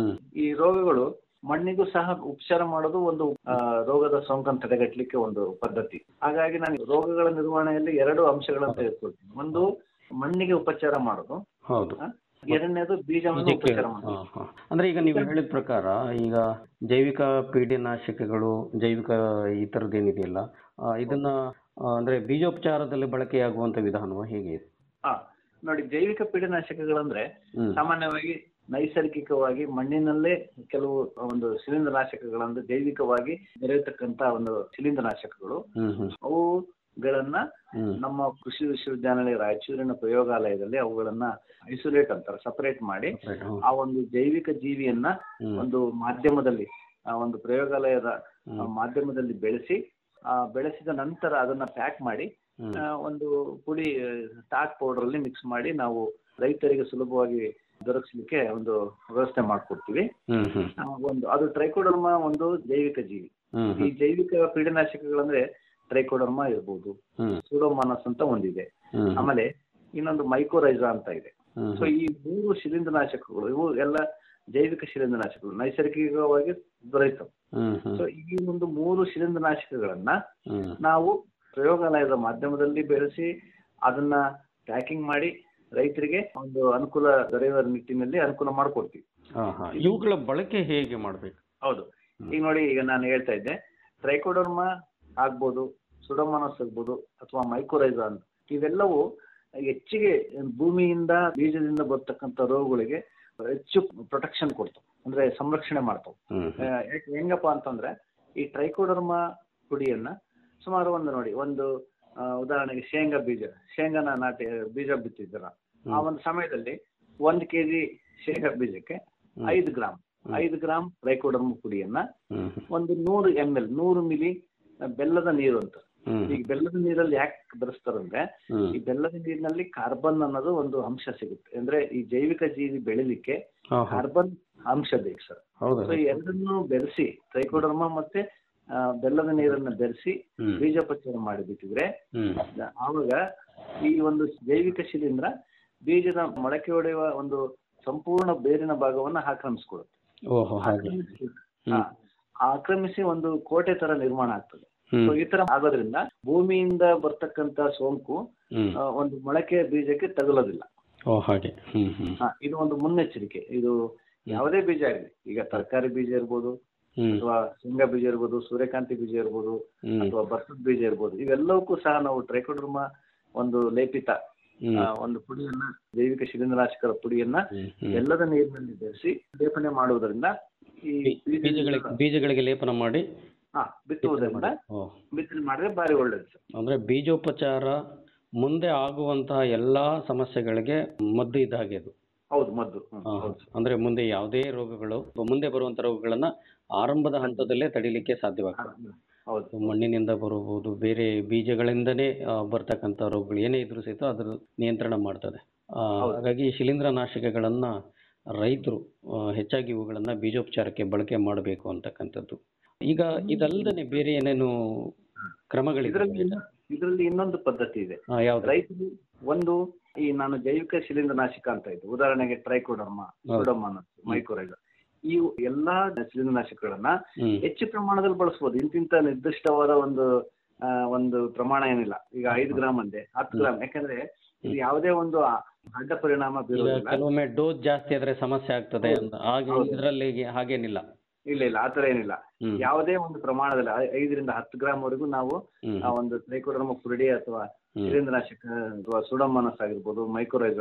ಈ ರೋಗಗಳು ಮಣ್ಣಿಗೂ ಸಹ ಉಪಚಾರ ಮಾಡೋದು ಒಂದು ಆ, ರೋಗದ ಸೋಂಕನ್ನು ತಡೆಗಟ್ಟಲಿಕ್ಕೆ ಒಂದು ಪದ್ಧತಿ ಹಾಗಾಗಿ ನಾನು ರೋಗಗಳ ನಿರ್ವಹಣೆಯಲ್ಲಿ ಎರಡು ಅಂಶಗಳನ್ನು ತೆಗೆದುಕೊಳ್ತೀನಿ ಒಂದು ಮಣ್ಣಿಗೆ ಉಪಚಾರ ಮಾಡೋದು ಹೌದು ಆ, ಎರಡನೇದು ಬೀಜವನ್ನು ಇದಕ್ಕೆ ಉಪಚಾರ ಮಾಡೋದು ಹಾ, ಹಾ. ಅಂದ್ರೆ ಈಗ ನೀವು ಹೇಳಿದ ಪ್ರಕಾರ ಈಗ ಜೈವಿಕ ಪೀಡನಾಶಕಗಳು ಜೈವಿಕ ಈ ಥರದ್ದೇನಿದೆಯಲ್ಲ ಆ, ಇದನ್ನ ಆ, ಅಂದ್ರೆ ಬೀಜೋಪಚಾರದಲ್ಲಿ ಬಳಕೆಯಾಗುವಂತ ವಿಧಾನವ ಹೇಗೆ ಇದು? ಹಾ ನೋಡಿ ಜೈವಿಕ ಪೀಡನಾಶಕಗಳಂದ್ರೆ ಹ್ಮ್. ಸಾಮಾನ್ಯವಾಗಿ ನೈಸರ್ಗಿಕವಾಗಿ ಮಣ್ಣಿನಲ್ಲೇ ಕೆಲವು ಒಂದು ಶಿಲೀಂಧ್ರನಾಶಕಗಳಂದ್ರೆ ಜೈವಿಕವಾಗಿ ದೊರೆಯತಕ್ಕಂತ ಒಂದು ಶಿಲೀಂಧ್ರನಾಶಕಗಳು ಹ್ಮ್ ಹ್ಮ್ ಅವುಗಳನ್ನ ಹ್ಮ್. ನಮ್ಮ ಕೃಷಿ ವಿಶ್ವವಿದ್ಯಾನಿಲಯ ರಾಯಚೂರಿನ ಪ್ರಯೋಗಾಲಯದಲ್ಲಿ ಅವುಗಳನ್ನ ಐಸೋಲೇಟ್ ಅಂತಾರೆ ಸಪರೇಟ್ ಮಾಡಿ Right, ಹ್ಮ್. ಆ ಒಂದು ಜೈವಿಕ ಜೀವಿಯನ್ನ ಹ್ಮ್. ಒಂದು ಮಾಧ್ಯಮದಲ್ಲಿ ಆ ಒಂದು ಪ್ರಯೋಗಾಲಯದ ಆ, ಮಾಧ್ಯಮದಲ್ಲಿ ಬೆಳೆಸಿ ಆ ಬೆಳೆಸಿದ ನಂತರ ಅದನ್ನ ಪ್ಯಾಕ್ ಮಾಡಿ ಹ್ಮ್. ಆ, ಒಂದು ಪುಡಿ ಸ್ಟಾಕ್ ಪೌಡರ್ ಅಲ್ಲಿ ಮಿಕ್ಸ್ ಮಾಡಿ ನಾವು ರೈತರಿಗೆ ಸುಲಭವಾಗಿ ದೊರಕಿಸಲಿಕ್ಕೆ ಒಂದು ವ್ಯವಸ್ಥೆ ಮಾಡ್ಕೊಡ್ತೀವಿ ಹ್ಮ್ ಹ್ಮ್ ಆ, ಒಂದು ಅದು ಟ್ರೈಕೋಡರ್ಮ ಒಂದು ಜೈವಿಕ ಜೀವಿ ಹ್ಮ್ ಈ ಜೈವಿಕ ಪೀಡನಾಶಕಗಳಂದ್ರೆ ಟ್ರೈಕೋಡರ್ಮ ಇರ್ಬೋದು ಹ್ಮ್ ಸೂಡೋಮಾನಸ್ ಅಂತ ಒಂದಿದೆ ಹ್ಮ್. ಆಮೇಲೆ ಇನ್ನೊಂದು ಮೈಕೋರೈಸಾ ಅಂತ ಇದೆ ಹ್ಮ್ ಸೊ ಈ ಮೂರು ಶಿಲೀಂಧ್ರನಾಶಕಗಳು ಇವು ಎಲ್ಲ ಜೈವಿಕ ಶಿಲೀಂಧ್ರನಾಶಕಗಳು ನೈಸರ್ಗಿಕವಾಗಿ ದೊರೆಯುತ್ತವೆ ಹ್ಮ್ ಹ್ಮ್ ಸೊ ಈ ಒಂದು ಮೂರು ಶಿಲೀಂಧ್ರನಾಶಕಗಳನ್ನ ಹ್ಮ್ ನಾವು ಪ್ರಯೋಗಾಲಯದ ಮಾಧ್ಯಮದಲ್ಲಿ ಬೆಳೆಸಿ ಅದನ್ನ ಪ್ಯಾಕಿಂಗ್ ಮಾಡಿ ರೈತರಿಗೆ ಒಂದು ಅನುಕೂಲ ದೊರೆಯುವ ನಿಟ್ಟಿನಲ್ಲಿ ಅನುಕೂಲ ಮಾಡಿಕೊಡ್ತೀವಿ ಹಾ ಹಾ ಇವುಗಳ ಬಳಕೆ ಹೇಗೆ ಮಾಡ್ಬೇಕು ಹೌದು ಈಗ ನೋಡಿ ಈಗ ನಾನು ಹೇಳ್ತಾ ಇದ್ದೆ ಟ್ರೈಕೋಡರ್ಮಾ ಆಗ್ಬೋದು ಸುಡೋಮೋನಾಸ್ ಆಗ್ಬೋದು ಅಥವಾ ಮೈಕೋರೈಸಾ ಅಂತ ಇವೆಲ್ಲವೂ ಹೆಚ್ಚಿಗೆ ಭೂಮಿಯಿಂದ ಬೀಜದಿಂದ ಬರ್ತಕ್ಕಂಥ ರೋಗಗಳಿಗೆ ಹೆಚ್ಚು ಪ್ರೊಟೆಕ್ಷನ್ ಕೊಡ್ತವೆ ಅಂದ್ರೆ ಸಂರಕ್ಷಣೆ ಮಾಡ್ತವೆ ಹ್ಮ್ ಆ, ಯಾಕೆ- ಹೆಂಗಪ್ಪ ಅಂತಂದ್ರೆ ಈ ಟ್ರೈಕೋಡರ್ಮಾ ಪುಡಿಯನ್ನ ಸುಮಾರು ಒಂದು ನೋಡಿ ಒಂದು ಆ, ಉದಾಹರಣೆಗೆ ಶೇಂಗಾ ಬೀಜ ಶೇಂಗಾನ ನಾಟಿ ಬೀಜ ಬಿತ್ತಿದ್ದೀರ ಆ ಒಂದು ಸಮಯದಲ್ಲಿ ಒಂದು ಕೆಜಿ ಶೇಂಗಾ ಬೀಜಕ್ಕೆ ಐದು ಗ್ರಾಮ್ ಐದು ಗ್ರಾಮ್ ಟ್ರೈಕೋಡರ್ಮಾ ಪುಡಿಯನ್ನ ಹ್ಮ್ ಒಂದು ನೂರು ಎಂ ಎಲ್ ನೂರು ಮಿಲಿ ಬೆಲ್ಲದ ನೀರು ಅಂತ ಹ್ಮ್ ಈಗ ಬೆಲ್ಲದ ನೀರಲ್ಲಿ ಯಾಕೆ ಬೆರೆಸ್ತಾರಂದ್ರೆ ಹ್ಮ್ ಈ ಬೆಲ್ಲದ ನೀರಿನಲ್ಲಿ ಕಾರ್ಬನ್ ಅನ್ನೋದು ಒಂದು ಅಂಶ ಸಿಗುತ್ತೆ ಅಂದ್ರೆ ಈ ಜೈವಿಕ ಜೀವಿ ಬೆಳಿಲಿಕ್ಕೆ ಹಾ ಹಾ ಕಾರ್ಬನ್ ಅಂಶ ಬೇಕು ಸರ್ ಹೌದಾ ಸೊ ಈ ಎರಡನ್ನೂ ಬೆರೆಸಿ ಟ್ರೈಕೋಡರ್ಮಾ ಮತ್ತೆ ಆ, ಬೆಲ್ಲದ ನೀರನ್ನ ಬೆರೆಸಿ ಹ್ಮ್. ಬೀಜೋಪಚಾರ ಮಾಡಿ ಬಿಟ್ಟಿದ್ರೆ ಹ್ಮ್ ಆವಾಗ ಈ ಒಂದು ಜೈವಿಕ ಶಿಲೀಂಧ್ರ ಬೀಜದ ಮೊಳಕೆ ಹೊಡೆಯುವ ಒಂದು ಸಂಪೂರ್ಣ ಬೇರಿನ ಭಾಗವನ್ನ ಆಕ್ರಮಿಸ್ಕೊಳ್ಳುತ್ತೆ ಓಹೋ ಹಾಗೆ ಆಕ್ರಮಿಸಿ ಹಾ, ಆಕ್ರಮಿಸಿ ಒಂದು ಕೋಟೆ ತರ ನಿರ್ಮಾಣ ಆಗ್ತದೆ ಹ್ಮ್ ಸೊ ಈ ತರ ಆಗೋದ್ರಿಂದ ಭೂಮಿಯಿಂದ ಬರ್ತಕ್ಕಂತ ಸೋಂಕು ಹ್ಮ್ ಆ, ಒಂದು ಮೊಳಕೆ ಬೀಜಕ್ಕೆ ತಗುಲೋದಿಲ್ಲ ಓ ಹಾಗೆ ಹ್ಮ್ ಹ್ಮ್ ಹಾ, ಇದು ಒಂದು ಮುನ್ನೆಚ್ಚರಿಕೆ ಇದು ಯಾವುದೇ ಬೀಜ ಆಗಲಿ ಈಗ ತರಕಾರಿ ಬೀಜ ಇರ್ಬೋದು ಹ್ಮ್ ಅಥವಾ ಶೇಂಗಾ ಬೀಜ ಇರ್ಬೋದು ಸೂರ್ಯಕಾಂತಿ ಬೀಜ ಇರ್ಬೋದು ಹ್ಮ್ ಅಥವಾ ಭತ್ತದ ಬೀಜ ಇರ್ಬೋದು ಇವೆಲ್ಲವಕ್ಕೂ ಸಹ ನಾವು ಟ್ರೈಕೋಡರ್ಮಾ ಒಂದು ಲೇಪಿತ ಹ್ಮ್ ಆ, ಒಂದು ಪುಡಿಯನ್ನ ಜೈವಿಕ ಶಿಲೀಂಧ್ರನಾಶಕರ ಪುಡಿಯನ್ನ ಹ್ಮ್ ಹ್ಮ್ ಬೆಲ್ಲದ ನೀರಿನಲ್ಲಿ ಬೆರೆಸಿ ಲೇಪನೆ ಮಾಡುವುದರಿಂದ ಈ ಬೀಜಗಳಿಗೆ ಬೀಜಗಳಿಗೆ ಲೇಪನ ಮಾಡಿ ಹಾ ಬಿತ್ತುವುದರಿಂದ ಓ ಬಿತ್ತನೆ ಮಾಡಿದ್ರೆ ಬಾರಿ ಒಳ್ಳೇದು ಸರ್ ಅಂದ್ರೆ ಬೀಜೋಪಚಾರ ಮುಂದೆ ಆಗುವಂತಹ ಎಲ್ಲಾ ಸಮಸ್ಯೆಗಳಿಗೆ ಮದ್ದು ಇದ್ದಾಗೆ ಅದು ಹೌದು ಮದ್ದು ಹ್ಮ್, ಆ, ಹೌದು ಅಂದ್ರೆ ಮುಂದೆ ಯಾವುದೇ ರೋಗಗಳು ಮುಂದೆ ಬರುವಂತ ರೋಗಗಳನ್ನ ಆರಂಭದ ಹಂತದಲ್ಲೇ ತಡಿಲಿಕ್ಕೆ ಸಾಧ್ಯವಾಗ್ತದೆ ಹ್ಮ್, ಹೌದು ಮಣ್ಣಿನಿಂದ ಬರಬಹುದು ಬೇರೆ ಬೀಜಗಳಿಂದನೇ ಆ, ಬರ್ತಕ್ಕಂಥ ರೋಗಗಳು ಏನೇ ಇದ್ರೂ ಸಹಿತ ಅದ್ರ ನಿಯಂತ್ರಣ ಮಾಡ್ತದೆ ಆ, ಹಾಗಾಗಿ ಶಿಲೀಂಧ್ರನಾಶಕಗಳನ್ನ ರೈತರು ಆ, ಹೆಚ್ಚಾಗಿ ಇವುಗಳನ್ನ ಬೀಜೋಪಚಾರಕ್ಕೆ ಬಳಕೆ ಮಾಡಬೇಕು ಅಂತಕ್ಕಂಥದ್ದು ಈಗ ಇದಲ್ಲದೆ ಬೇರೆ ಏನೇನು ಕ್ರಮಗಳಿದೆ ಇದರಲ್ಲಿ ಇದರಲ್ಲಿ ಇನ್ನೊಂದು ಪದ್ಧತಿ ಇದೆ ಯಾವ್ದು ರೈತರು ಒಂದು ಈ ನಾನು ಜೈವಿಕ ಶಿಲೀಂಧ್ರನಾಶಕ ಅಂತ ಇದ್ದು ಉದಾಹರಣೆಗೆ ಟ್ರೈಕೋಡರ್ಮಾ ಸೂಡೋಮಾನಸ್ ಮೈಕೋರೈಸ ಈ ಎಲ್ಲಾ ಶಿಲೀಂಧ್ರನಾಶಕಗಳನ್ನ ಹ್ಮ್ ಹೆಚ್ಚು ಪ್ರಮಾಣದಲ್ಲಿ ಬಳಸಬಹುದು ಇಂತಿಂತ ನಿರ್ದಿಷ್ಟವಾದ ಒಂದು ಆ, ಒಂದು ಪ್ರಮಾಣ ಏನಿಲ್ಲ ಈಗ ಐದು ಗ್ರಾಮ್ ಅಂದೆ ಹತ್ತು ಗ್ರಾಮ್ ಯಾಕಂದ್ರೆ ಇದು ಯಾವುದೇ ಒಂದು ಆ- ಅಡ್ಡ ಪರಿಣಾಮ ಈಗ ಬೀರೋದಿಲ್ಲ ಕೆಲವೊಮ್ಮೆ ಡೋಸ್ ಜಾಸ್ತಿ ಆದ್ರೆ ಸಮಸ್ಯೆ ಆಗ್ತದೆ ಅಂತ ಹಾಗೆ ಇದರಲ್ಲಿ ಹಾಗೇನಿಲ್ಲ ಇಲ್ಲ ಇಲ್ಲ ಆತರ ಏನಿಲ್ಲ ಹ್ಮ್. ಯಾವುದೇ ಒಂದು ಪ್ರಮಾಣದಲ್ಲಿ ಐ- ಐದರಿಂದ ಹತ್ತು ಗ್ರಾಮ್ ವರೆಗೂ ನಾವು ಹ್ಮ್. ಆ ಒಂದು ಟ್ರೈಕೋಡರ್ಮ ಪುಡಿ ಅಥವಾ ಹ್ಮ್. ಶಿಲೀಂಧ್ರನಾಶಕ ಅಥವಾ ಸುಡೋಮಾನಸ್ ಆಗಿರ್ಬೋದು ಮೈಕ್ರೋರೈಸನ್ನ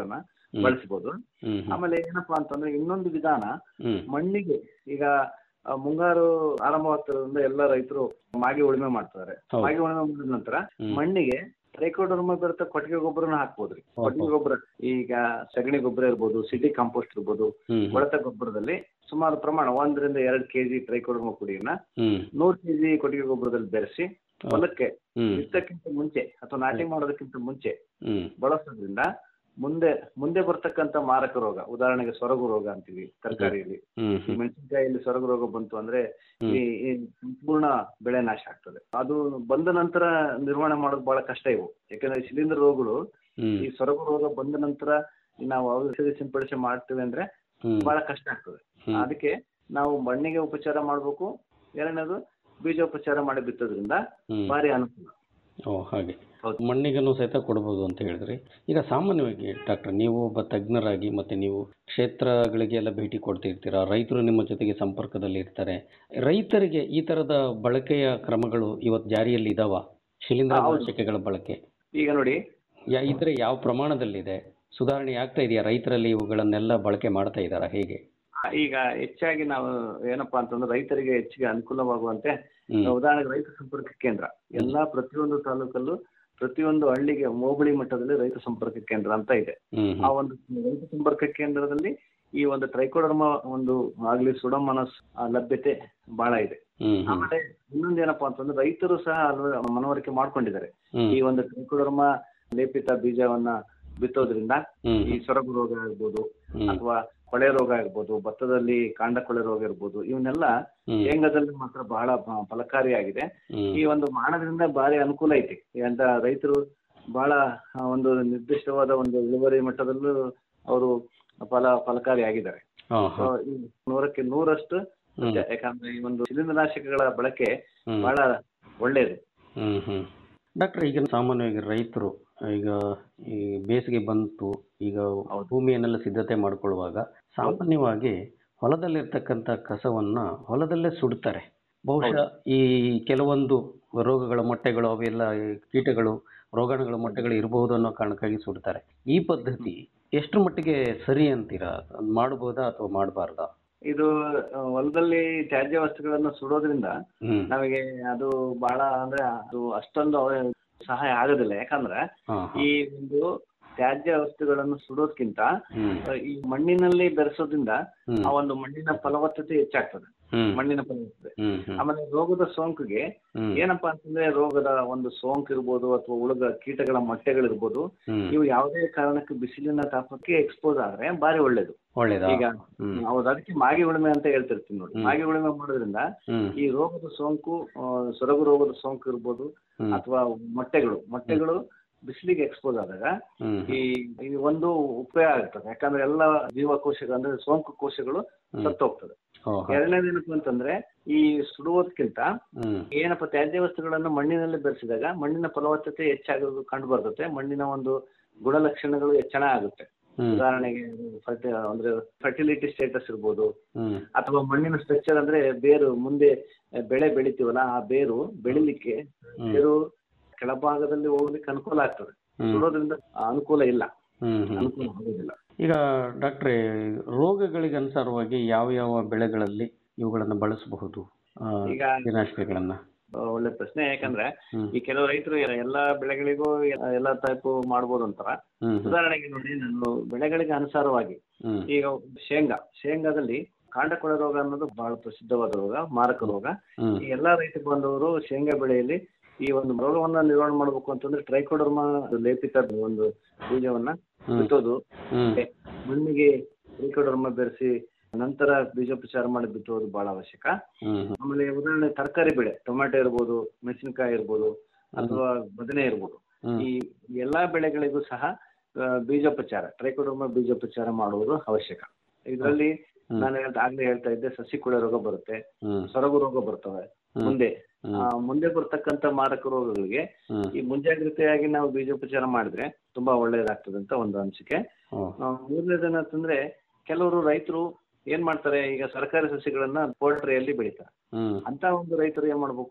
ಹ್ಮ್. ಬಳಸಬಹುದು ಹ್ಮ್ ಹ್ಮ್. ಆಮೇಲೆ ಏನಪ್ಪಾ ಅಂತಂದ್ರೆ ಇನ್ನೊಂದು ವಿಧಾನ ಹ್ಮ್. ಮಣ್ಣಿಗೆ ಈಗ ಆ, ಮುಂಗಾರು ಆರಂಭವಾಗ್ತಿರೋದ್ರಿಂದ ಎಲ್ಲ ರೈತರು ಮಾಗಿ ಉಳುಮೆ ಮಾಡ್ತಾರೆ ಹೌದು. ಮಾಗಿ ಉಳುಮೆ ಮಾಡಿದ ನಂತರ ಹ್ಮ್. ಮಣ್ಣಿಗೆ ಟ್ರೈಕೋಡರ್ಮ ಬರುತ್ತೆ ಕೊಟ್ಟಿಗೆ ಗೊಬ್ಬರನ ಹಾಕ್ಬೋದ್ರಿ ಕೊಟ್ಟಿಗೆ ಗೊಬ್ಬರ ಈಗ ಸಗಣಿ ಗೊಬ್ಬರ ಇರ್ಬೋದು ಸಿಟಿ ಕಾಂಪೋಸ್ಟ್ ಇರ್ಬೋದು ಹ್ಮ್. ಕೊಳೆತ ಗೊಬ್ಬರದಲ್ಲಿ ಸುಮಾರು ಪ್ರಮಾಣ ಒಂದರಿಂದ ಎರಡು ಕೆಜಿ ಟ್ರೈಕೋಡರ್ಮ ಪುಡಿಯನ್ನ ಹ್ಮ್. ನೂರು ಕೆಜಿ ಕೊಟ್ಟಿಗೆ ಗೊಬ್ಬರದಲ್ಲಿ ಬೆರೆಸಿ ಹೊಲಕ್ಕೆ ಹ್ಮ್. ಬಿತ್ತಕ್ಕಿಂತ ಮುಂಚೆ ಅಥವಾ ನಾಟಿ ಮಾಡೋದಕ್ಕಿಂತ ಮುಂಚೆ ಹ್ಮ್. ಬಳಸೋದ್ರಿಂದ ಮುಂದೆ ಮುಂದೆ ಬರ್ತಕ್ಕಂತ ಮಾರಕ ರೋಗ ಉದಾಹರಣೆಗೆ ಸೊರಗು ರೋಗ ಅಂತೀವಿ ತರಕಾರಿಯಲ್ಲಿ ಹ್ಮ್ ಈ ಮೆಣಸಿನಕಾಯಿಯಲ್ಲಿ ಸೊರಗು ರೋಗ ಬಂತು ಅಂದ್ರೆ ಹ್ಮ್. ಈ ಈ ಸಂಪೂರ್ಣ ಬೆಳೆ ನಾಶ ಆಗ್ತದೆ ಅದು ಬಂದ ನಂತರ ನಿರ್ವಹಣೆ ಮಾಡೋದು ಬಹಳ ಕಷ್ಟ ಇವು ಯಾಕಂದ್ರೆ ಶಿಲೀಂಧ್ರ ರೋಗಗಳು ಹ್ಮ್. ಈ ಸೊರಗು ರೋಗ ಬಂದ ನಂತರ ನಾವು ಔಷಧಿ ಸಿಂಪಡಿಸಿ ಮಾಡ್ತೀವಿ ಅಂದ್ರೆ ಹ್ಮ್. ಬಹಳ ಕಷ್ಟ ಆಗ್ತದೆ ಹ್ಮ್. ಅದಕ್ಕೆ ನಾವು ಮಣ್ಣಿಗೆ ಉಪಚಾರ ಮಾಡ್ಬೇಕು ಎರಡನೇದು ಬೀಜೋಪಚಾರ ಮಾಡಿ ಬಿತ್ತೋದ್ರಿಂದ ಹ್ಮ್. ಭಾರಿ ಅನುಕೂಲ ಓ ಹಾಗೆ ಮಣ್ಣಿಗನ್ನು ಸಹಿತ ಕೊಡ್ಬೋದು ಅಂತ ಹೇಳಿದ್ರಿ ಈಗ ಸಾಮಾನ್ಯವಾಗಿ ಡಾಕ್ಟರ್ ನೀವು ಒಬ್ಬ ತಜ್ಞರಾಗಿ ಮತ್ತೆ ನೀವು ಕ್ಷೇತ್ರಗಳಿಗೆ ಎಲ್ಲ ಭೇಟಿ ಕೊಡ್ತಿರ್ತೀರಾ ರೈತರು ನಿಮ್ಮ ಜೊತೆಗೆ ಸಂಪರ್ಕದಲ್ಲಿ ಇರ್ತಾರೆ ರೈತರಿಗೆ ಈ ತರದ ಬಳಕೆಯ ಕ್ರಮಗಳು ಇವತ್ತು ಜಾರಿಯಲ್ಲಿ ಇದಾವ ಶಿಲೀಂಧ್ರನಾಶಕಗಳ ಬಳಕೆ ಈಗ ನೋಡಿ ಯಾ ಇದ್ರೆ ಯಾವ ಪ್ರಮಾಣದಲ್ಲಿದೆ ಸುಧಾರಣೆ ಆಗ್ತಾ ಇದೆಯಾ ರೈತರಲ್ಲಿ ಇವುಗಳನ್ನೆಲ್ಲ ಬಳಕೆ ಮಾಡ್ತಾ ಇದ್ದಾರಾ ಹೇಗೆ ಈಗ ಹೆಚ್ಚಾಗಿ ನಾವು ಏನಪ್ಪಾ ಅಂತಂದ್ರೆ ರೈತರಿಗೆ ಹೆಚ್ಚಿಗೆ ಅನುಕೂಲವಾಗುವಂತೆ ಹ್ಮ್. ಉದಾಹರಣೆಗೆ ರೈತ ಸಂಪರ್ಕ ಕೇಂದ್ರ ಎಲ್ಲಾ ಪ್ರತಿಯೊಂದು ತಾಲೂಕಲ್ಲೂ ಪ್ರತಿಯೊಂದು ಹಳ್ಳಿಗೆ ಹೋಬಳಿ ಮಟ್ಟದಲ್ಲಿ ರೈತ ಸಂಪರ್ಕ ಕೇಂದ್ರ ಅಂತ ಇದೆ ಹ್ಮ್ ಆ ಒಂದು ರೈತ ಸಂಪರ್ಕ ಕೇಂದ್ರದಲ್ಲಿ ಈ ಒಂದು ಟ್ರೈಕೋಡರ್ಮ ಒಂದು ಆಗ್ಲಿ ಸುಡಮನಸ್ ಆ ಲಭ್ಯತೆ ಬಹಳ ಇದೆ ಹ್ಮ್ ಹ್ಮ್ ಆಮೇಲೆ ಇನ್ನೊಂದು ಏನಪ್ಪಾ ಅಂತಂದ್ರೆ ರೈತರು ಸಹ ಅಲ್ವ- ಮನವರಿಕೆ ಮಾಡ್ಕೊಂಡಿದ್ದಾರೆ ಹ್ಮ್. ಈ ಒಂದು ಟ್ರೈಕೋಡರ್ಮ ಲೇಪಿತ ಬೀಜವನ್ನ ಬಿತ್ತೋದ್ರಿಂದ ಹ್ಮ್. ಈ ಸೊರಗು ರೋಗ ಇರ್ಬೋದು ಹ್ಮ್. ಅಥವಾ ಕೊಳೆ ರೋಗ ಇರ್ಬೋದು ಭತ್ತದಲ್ಲಿ ಕಾಂಡ ಕೊಳೆ ರೋಗ ಇರ್ಬೋದು ಇವನ್ನೆಲ್ಲ ಹ್ಮ್. ಶೇಂಗಾದಲ್ಲಿ ಮಾತ್ರ ಬಹಳ ಫ- ಫಲಕಾರಿಯಾಗಿದೆ ಹ್ಮ್. ಈ ಒಂದು ಮಾಡದ್ರಿಂದ ಭಾರಿ ಅನುಕೂಲ ಐತಿ ಅಂತ ರೈತರು ಬಹಳ ಆ, ಒಂದು ನಿರ್ದಿಷ್ಟವಾದ ಒಂದು ಇಳುವರಿ ಮಟ್ಟದಲ್ಲೂ ಅವರು ಫಲ ಫಲಕಾರಿಯಾಗಿದ್ದಾರೆ ಹಾ So, ಹಾ ಈ ನೂರಕ್ಕೆ ನೂರಷ್ಟು ಹ್ಮ್. ನಿಜ. ಯಾಕಂದ್ರೆ ಈ ಒಂದು ಶಿಲೀಂಧ್ರನಾಶಕಗಳ ಬಳಕೆ ಹ್ಮ್. ಬಹಳ ಒಳ್ಳೇದು ಹ್ಮ್ ಹ್ಮ್ ಡಾಕ್ಟರ್ ಈಗ ಸಾಮಾನ್ಯವಾಗಿ ರೈತರು ಈಗ ಈ ಬೇಸಿಗೆ ಬಂತು ಈಗ ಭೂಮಿಯನ್ನೆಲ್ಲ ಸಿದ್ಧತೆ ಮಾಡ್ಕೊಳ್ಳುವಾಗ ಸಾಮಾನ್ಯವಾಗಿ ಹೊಲದಲ್ಲಿರ್ತಕ್ಕಂಥ ಕಸವನ್ನ ಹೊಲದಲ್ಲೇ ಸುಡ್ತಾರೆ ಬಹುಶಃ ಈ ಕೆಲವೊಂದು ರೋಗಗಳ ಮೊಟ್ಟೆಗಳು ಅವೆಲ್ಲ ಈ ಕೀಟಗಳು ರೋಗಾಣುಗಳ ಮೊಟ್ಟೆಗಳು ಇರಬಹುದು ಅನ್ನೋ ಕಾರಣಕ್ಕಾಗಿ ಸುಡ್ತಾರೆ ಈ ಪದ್ಧತಿ ಎಷ್ಟು ಮಟ್ಟಿಗೆ ಸರಿ ಅಂತೀರಾ ಅದ್ ಮಾಡಬಹುದಾ ಅಥವಾ ಮಾಡಬಾರ್ದಾ ಇದು ಆ, ಹೊಲದಲ್ಲಿ ತ್ಯಾಜ್ಯ ವಸ್ತುಗಳನ್ನು ಸುಡೋದ್ರಿಂದ ಹ್ಮ್ ನಮಗೆ ಅದು ಬಹಳ ಅಂದ್ರೆ ಅದು ಅಷ್ಟೊಂದು ಅವ- ಸಹಾಯ ಆಗೋದಿಲ್ಲ ಯಾಕಂದ್ರೆ ಹಾ ಈ ಒಂದು ತ್ಯಾಜ್ಯ ವಸ್ತುಗಳನ್ನು ಸುಡೋದ್ಕಿಂತ ಹ್ಮ್ ಆ, ಈ ಮಣ್ಣಿನಲ್ಲಿ ಬೆರೆಸೋದ್ರಿಂದ ಹ್ಮ್. ಆ ಒಂದು ಮಣ್ಣಿನ ಫಲವತ್ತತೆ ಹೆಚ್ಚಾಗ್ತದೆ ಹ್ಮ್ ಮಣ್ಣಿನ ಫಲವತ್ತತೆ ಹ್ಮ್ ಹ್ಮ್ ಆಮೇಲೆ ರೋಗದ ಸೋಂಕಿಗೆ ಹ್ಮ್. ಏನಪ್ಪಾ ಅಂತಂದ್ರೆ ರೋಗದ ಒಂದು ಸೋಂಕು ಇರ್ಬೋದು ಅಥವಾ ಉಳುಗ ಕೀಟಗಳ ಮೊಟ್ಟೆಗಳಿರ್ಬೋದು ಹ್ಮ್. ಇವು ಯಾವುದೇ ಕಾರಣಕ್ಕೆ ಬಿಸಿಲಿನ ತಾಪಕ್ಕೆ ಎಕ್ಸ್ಪೋಸ್ ಆದ್ರೆ ಬಾರಿ ಒಳ್ಳೇದು ಒಳ್ಳೇದಾ ಈಗ ಹ್ಮ್ ಹೌದು ಅದಕ್ಕೆ ಮಾಗಿ ಉಳುಮೆ ಅಂತ ಹೇಳ್ತಿರ್ತೀನಿ ನೋಡಿ ಹ್ಮ್. ಮಾಗಿ ಉಳುಮೆ ಮಾಡೋದ್ರಿಂದ ಹ್ಮ್ ಈ ರೋಗದ ಸೋಂಕು ಆ, ಸೊರಗು ರೋಗದ ಸೋಂಕು ಇರ್ಬೋದು ಹ್ಮ್. ಅಥವಾ ಮೊಟ್ಟೆಗಳು ಮೊಟ್ಟೆಗಳು ಬಿಸಿಲಿಗೆ ಎಕ್ಸ್ಪೋಸ್ ಆದಾಗ ಹ್ಮ್ ಈ ಈ ಒಂದು ಉಪಯೋಗ ಆಗ್ತದೆ ಯಾಕಂದ್ರೆ ಎಲ್ಲ ಜೀವಕೋಶಗಳು ಅಂದ್ರೆ ಸೋಂಕು ಕೋಶಗಳು ಹ್ಮ್. ಸತ್ತೋಗ್ತದೆ ಓ, ಹಾಗೆ. ಎರಡನೇದೇನಪ್ಪ ಅಂತಂದ್ರೆ ಈ ಸುಡುವುದಕ್ಕಿಂತ ಹ್ಮ್ ಏನಪ್ಪ ತ್ಯಾಜ್ಯ ವಸ್ತುಗಳನ್ನು ಮಣ್ಣಿನಲ್ಲಿ ಬೆರೆಸಿದಾಗ ಮಣ್ಣಿನ ಫಲವತ್ತತೆ ಹೆಚ್ಚಾಗೋದು ಕಂಡು ಬರ್ತದೆ ಮಣ್ಣಿನ ಒಂದು ಗುಣಲಕ್ಷಣಗಳು ಹೆಚ್ಚಳ ಆಗುತ್ತೆ ಹ್ಮ್ ಉದಾಹರಣೆಗೆ ಫರ್ಟಿ ಅಂದ್ರೆ ಫರ್ಟಿಲಿಟಿ ಸ್ಟೇಟಸ್ ಇರ್ಬೋದು ಹ್ಮ್ ಅಥವಾ ಮಣ್ಣಿನ ಸ್ಟ್ರಕ್ಚರ್ ಅಂದ್ರೆ ಬೇರು ಮುಂದೆ ಬೆಳೆ ಬೆಳಿತೀವಲ್ಲ ಆ ಬೇರು ಬೆಳಿಲಿಕ್ಕೆ ಹ್ಮ್. ಬೇರು ಕೆಳಭಾಗದಲ್ಲಿ ಹೋಗ್ಲಿಕ್ಕೆ ಅನುಕೂಲ ಆಗ್ತದೆ ಹ್ಮ್. ಸುಡೋದ್ರಿಂದ ಅನುಕೂಲ ಇಲ್ಲ ಹ್ಮ್ ಹ್ಮ್ ಅನುಕೂಲ ಆಗೋದಿಲ್ಲ ಈಗ ಡಾಕ್ಟ್ರೆ ರೋಗಗಳಿಗೆ ಅನುಸಾರವಾಗಿ ಯಾವ ಯಾವ ಬೆಳೆಗಳಲ್ಲಿ ಇವುಗಳನ್ನು ಬಳಸಬಹುದು ಆ, ಈಗ ಕೀಟನಾಶಕಗಳನ್ನ ಆ, ಒಳ್ಳೆ ಪ್ರಶ್ನೆ ಯಾಕಂದ್ರೆ ಹ್ಮ್. ಈ ಕೆಲವು ರೈತರು ಎಲ್ಲಾ ಬೆಳೆಗಳಿಗೂ ಎ- ಎಲ್ಲಾ ಟೈಪ್ ಮಾಡ್ಬೋದು ಅಂತಾರ ಹ್ಮ್ ಹ್ಮ್ ಉದಾಹರಣೆಗೆ ನೋಡಿ ನಾನು ಬೆಳೆಗಳಿಗೆ ಅನುಸಾರವಾಗಿ ಹ್ಮ್ ಈಗ ಶೇಂಗಾ ಶೇಂಗಾದಲ್ಲಿ ಕಾಂಡಕೊಳೆ ರೋಗ ಅನ್ನೋದು ಬಹಳ ಪ್ರಸಿದ್ಧವಾದ ರೋಗ ಮಾರಕ ರೋಗ ಹ್ಮ್ ಈ ಎಲ್ಲಾ ರೈತ ಬಾಂಧವರು ಶೇಂಗಾ ಬೆಳೆಯಲ್ಲಿ ಈ ಒಂದು ರೋಗವನ್ನ ನಿರ್ವಹಣೆ ಮಾಡಬೇಕು ಅಂತಂದ್ರೆ ಟ್ರೈಕೋಡರ್ಮಾ ಲೇಪಿತ ಒಂದು ಬೀಜವನ್ನ ಹ್ಮ್. ಬಿತ್ತೋದು ಹ್ಮ್ ಮಣ್ಣಿಗೆ ಟ್ರೈಕೋಡರ್ಮಾ ಬೆರೆಸಿ ನಂತರ ಬೀಜೋಪಚಾರ ಮಾಡಿ ಬಿತ್ತೋದು ಬಹಳ ಅವಶ್ಯಕ ಹ್ಮ್ ಹ್ಮ್ ಆಮೇಲೆ ಉದಾಹರಣೆ ತರಕಾರಿ ಬೆಳೆ ಟೊಮೆಟೊ ಇರ್ಬೋದು ಮೆಣಸಿನಕಾಯಿ ಇರ್ಬೋದು ಅಥವಾ ಬದನೆ ಇರ್ಬೋದು ಹ್ಮ್. ಈ ಎಲ್ಲಾ ಬೆಳೆಗಳಿಗೂ ಸಹ ಆ, ಬೀಜೋಪಚಾರ ಟ್ರೈಕೋಡರ್ಮಾ ಬೀಜೋಪಚಾರ ಮಾಡುವುದು ಅವಶ್ಯಕ ಇದರಲ್ಲಿ ಹ್ಮ್. ನಾನು ಹೇಳ್ತಾ ಆಗ್ಲೇ ಹೇಳ್ತಾ ಇದ್ದೆ ಸಸಿ ಕೊಳೆ ರೋಗ ಬರುತ್ತೆ ಹ್ಮ್ ಸೊರಗು ರೋಗ ಬರ್ತವೆ ಹ್ಮ್. ಮುಂದೆ ಹ್ಮ್. ಆ, ಮುಂದೆ ಬರ್ತಕ್ಕಂತ ಮಾರಕ ರೋಗಗಳಿಗೆ ಹ್ಮ್ ಈ ಮುಂಜಾಗ್ರತೆಯಾಗಿ ನಾವು ಬೀಜೋಪಚಾರ ಮಾಡಿದ್ರೆ ತುಂಬಾ ಒಳ್ಳೇದಾಗ್ತದೆ ಅಂತ ಒಂದು ಅನಿಸಿಕೆ ಓ. ಮೂರನೇದೇನಂತಂದ್ರೆ ಕೆಲವರು ರೈತರು ಏನ್ ಮಾಡ್ತಾರೆ ಈಗ ಸರ್ಕಾರಿ ಸಸಿಗಳನ್ನ ಪೋಲ್ಟ್ರಿಯಲ್ಲಿ ಬೆಳಿತಾರೆ ಹ್ಮ್ ಅಂತ ಒಂದು ರೈತರು ಏನ್ ಮಾಡ್ಬೇಕು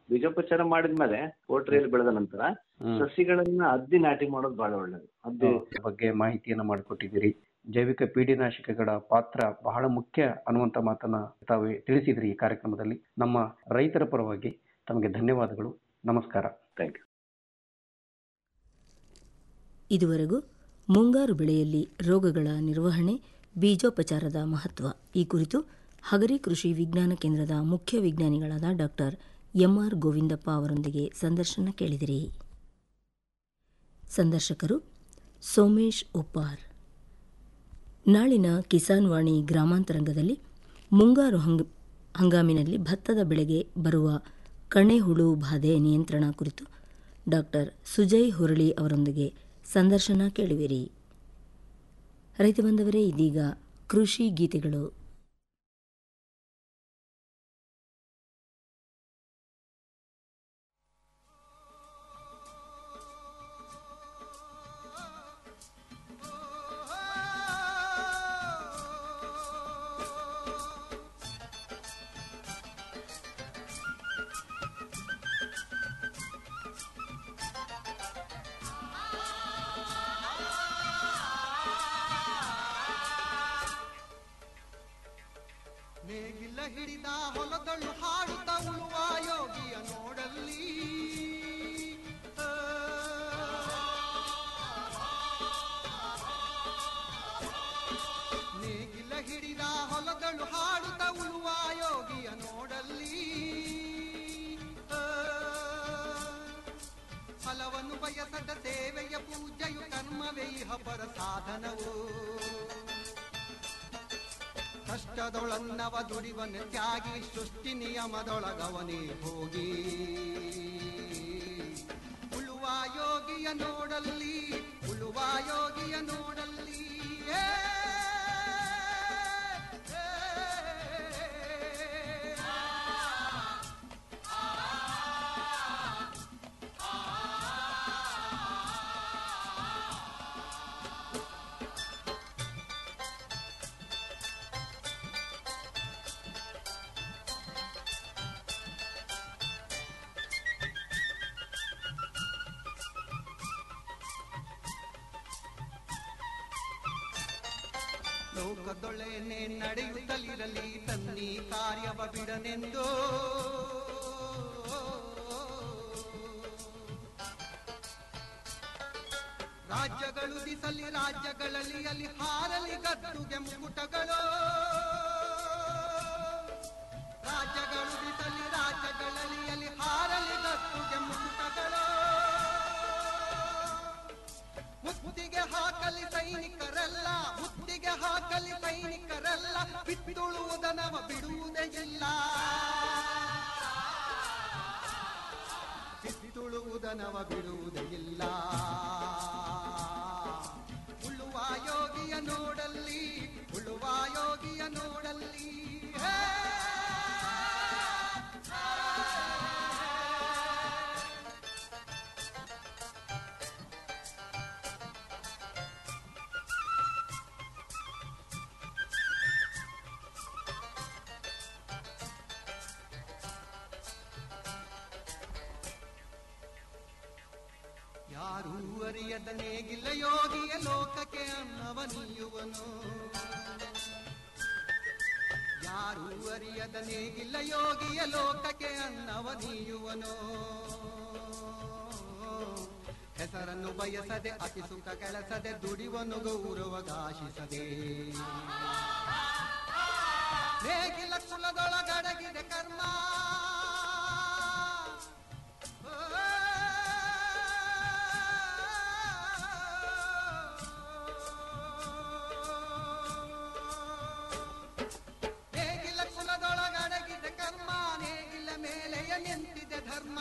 ಬೀಜೋಪಚಾರ ಮಾಡಿದ್ಮೇಲೆ ಪೋಲ್ಟ್ರಿಯಲ್ಲಿ ಬೆಳೆದ ನಂತರ ಸಸಿಗಳನ್ನ ಅದ್ದಿ ನಾಟಿ ಮಾಡೋದು ಬಹಳ ಒಳ್ಳೇದು ಅದ್ದಿ ಇದ್ರ ಬಗ್ಗೆ ಮಾಹಿತಿಯನ್ನು ಮಾಡಿಕೊಟ್ಟಿದ್ದೀರಿ ಜೈವಿಕ ಪೀಡಿನಾಶಕಗಳ ಪಾತ್ರ ಬಹಳ ಮುಖ್ಯ ಅನ್ನುವಂಥ ಮಾತನ್ನ ತಾವು ತಿಳಿಸಿದ್ರಿ ಈ ಕಾರ್ಯಕ್ರಮದಲ್ಲಿ ನಮ್ಮ ರೈತರ ಪರವಾಗಿ ತಮಗೆ ಧನ್ಯವಾದಗಳು ನಮಸ್ಕಾರ ಥ್ಯಾಂಕ್ ಯು ಇದುವರೆಗೂ ಮುಂಗಾರು ಬೆಳೆಯಲ್ಲಿ ರೋಗಗಳ ನಿರ್ವಹಣೆ ಬೀಜೋಪಚಾರದ ಮಹತ್ವ ಈ ಕುರಿತು ಹಗರಿ ಕೃಷಿ ವಿಜ್ಞಾನ ಕೇಂದ್ರದ ಮುಖ್ಯ ವಿಜ್ಞಾನಿಗಳಾದ ಡಾಕ್ಟರ್ ಎಂಆರ್ ಗೋವಿಂದಪ್ಪ ಅವರೊಂದಿಗೆ ಸಂದರ್ಶನ ಕೇಳಿದಿರಿ ಸಂದರ್ಶಕರು ಸೋಮೇಶ್ ಉಪ್ಪಾರ್ ನಾಳಿನ ಕಿಸಾನ್ ವಾಣಿ ಗ್ರಾಮಾಂತರಂಗದಲ್ಲಿ ಮುಂಗಾರು ಹಂಗ ಹಂಗಾಮಿನಲ್ಲಿ ಭತ್ತದ ಬೆಳೆಗೆ ಬರುವ ಕಣೆಹುಳು ಬಾಧೆ ನಿಯಂತ್ರಣ ಕುರಿತು ಡಾಕ್ಟರ್ ಸುಜಯ್ ಹುರಳಿ ಅವರೊಂದಿಗೆ ಸಂದರ್ಶನ ಕೇಳುವಿರಿ ರೈತ ಬಂದವರೇ ಇದೀಗ ಕೃಷಿ ಗೀತೆಗಳು ನೇಗಿಲ ಹಿಡಿದ ಹೊಲದಳು ಹಾಡುತ್ತ ಉಳುವ ಯೋಗಿಯ ನೋಡಲ್ಲಿ ಆ. ನೇಗಿಲ ಹಿಡಿದ ಹೊಲದಳು ಹಾಡುತ್ತ ಉಳುವ ಯೋಗಿಯ ನೋಡಲ್ಲಿ ಆ. ಫಲವನ್ನು ಬಯಸದ ಸೇವೆಯ ಪೂಜೆಯು ಕರ್ಮವೇ ಇಹ ಪರ ಸಾಧನವು ಕಷ್ಟದೊಳನ್ನವ ದುಡಿವನ ತ್ಯಾಗಿ ಸೃಷ್ಟಿ ನಿಯಮದೊಳಗವನೇ ಹೋಗಿ ಉಳುವ ಯೋಗಿಯ ನೋಡಲ್ಲಿ ಉಳುವ ಯೋಗಿಯ ನೋಡಲ್ಲಿ ಏ, ಏ, ಲೋಕದೊಳೆನೆ ನಡೆಯುತ್ತಲಿರಲಿ ತನ್ನಿ ಕಾರ್ಯವ ಬಿಡನೆಂದು ರಾಜ್ಯಗಳು ದಿಸಲಿ ರಾಜ್ಯಗಳಲ್ಲಿ ಅಲ್ಲಿ ಹಾರಲಿ ಗದ್ದುಗೆ ಮುಕುಟಗಳು ರಾಜ್ಯಗಳು ದಿಸಲಿ ರಾಜ್ಯಗಳಲ್ಲಿ ಅಲ್ಲಿ ಹಾರಲಿ ಗದ್ದುಗೆ ಮುಕುಟಗಳು ಮುತ್ತಿಗೆ ಹಾಕಲಿ ಸೈನಿಕರೆಲ್ಲ ಮುತ್ತಿಗೆ ಹಾಕಲಿ ಸೈನಿಕರೆಲ್ಲ ಬಿತ್ತುಳುವುದನವ ಬಿಡುವುದೇ ಇಲ್ಲ ಬಿತ್ತುಳುವುದನವ ಬಿಡುವುದೇ ಇಲ್ಲ ಉಳುವ ಯೋಗಿಯ ನೋಡಲ್ಲಿ ಉಳುವ ಯೋಗಿಯ ನೋಡಲ್ಲಿ ಹೇ ಯಾರೂ ಅರಿಯದ ನೇಗಿಲ್ಲ ಯೋಗಿಯ ಲೋಕಕ್ಕೆ ಅನ್ನವ ನೀಯುವನು ಯಾರೂ ಅರಿಯದ ನೇಗಿಲ್ಲ ಯೋಗಿಯ ಲೋಕಕ್ಕೆ ಅನ್ನವ ನೀಯುವನು ಹೆಸರನ್ನು ಬಯಸದೆ ಅತಿ ಸುಖ ಕೆಲಸದೆ ದುಡಿವನು ಗೌರವಗಾಶಿಸದೆ ನೇಗಿಲ ಕುಲದೊಳಗಡಗಿದೆ ಕರ್ಮ ನೇಗಿಲ ಕುಲದೊಳಗಡಗಿದೆ ಕರ್ಮ ನೇಗಿಲ ಮೇಲೆಯ ನಿಂತಿದೆ ಧರ್ಮ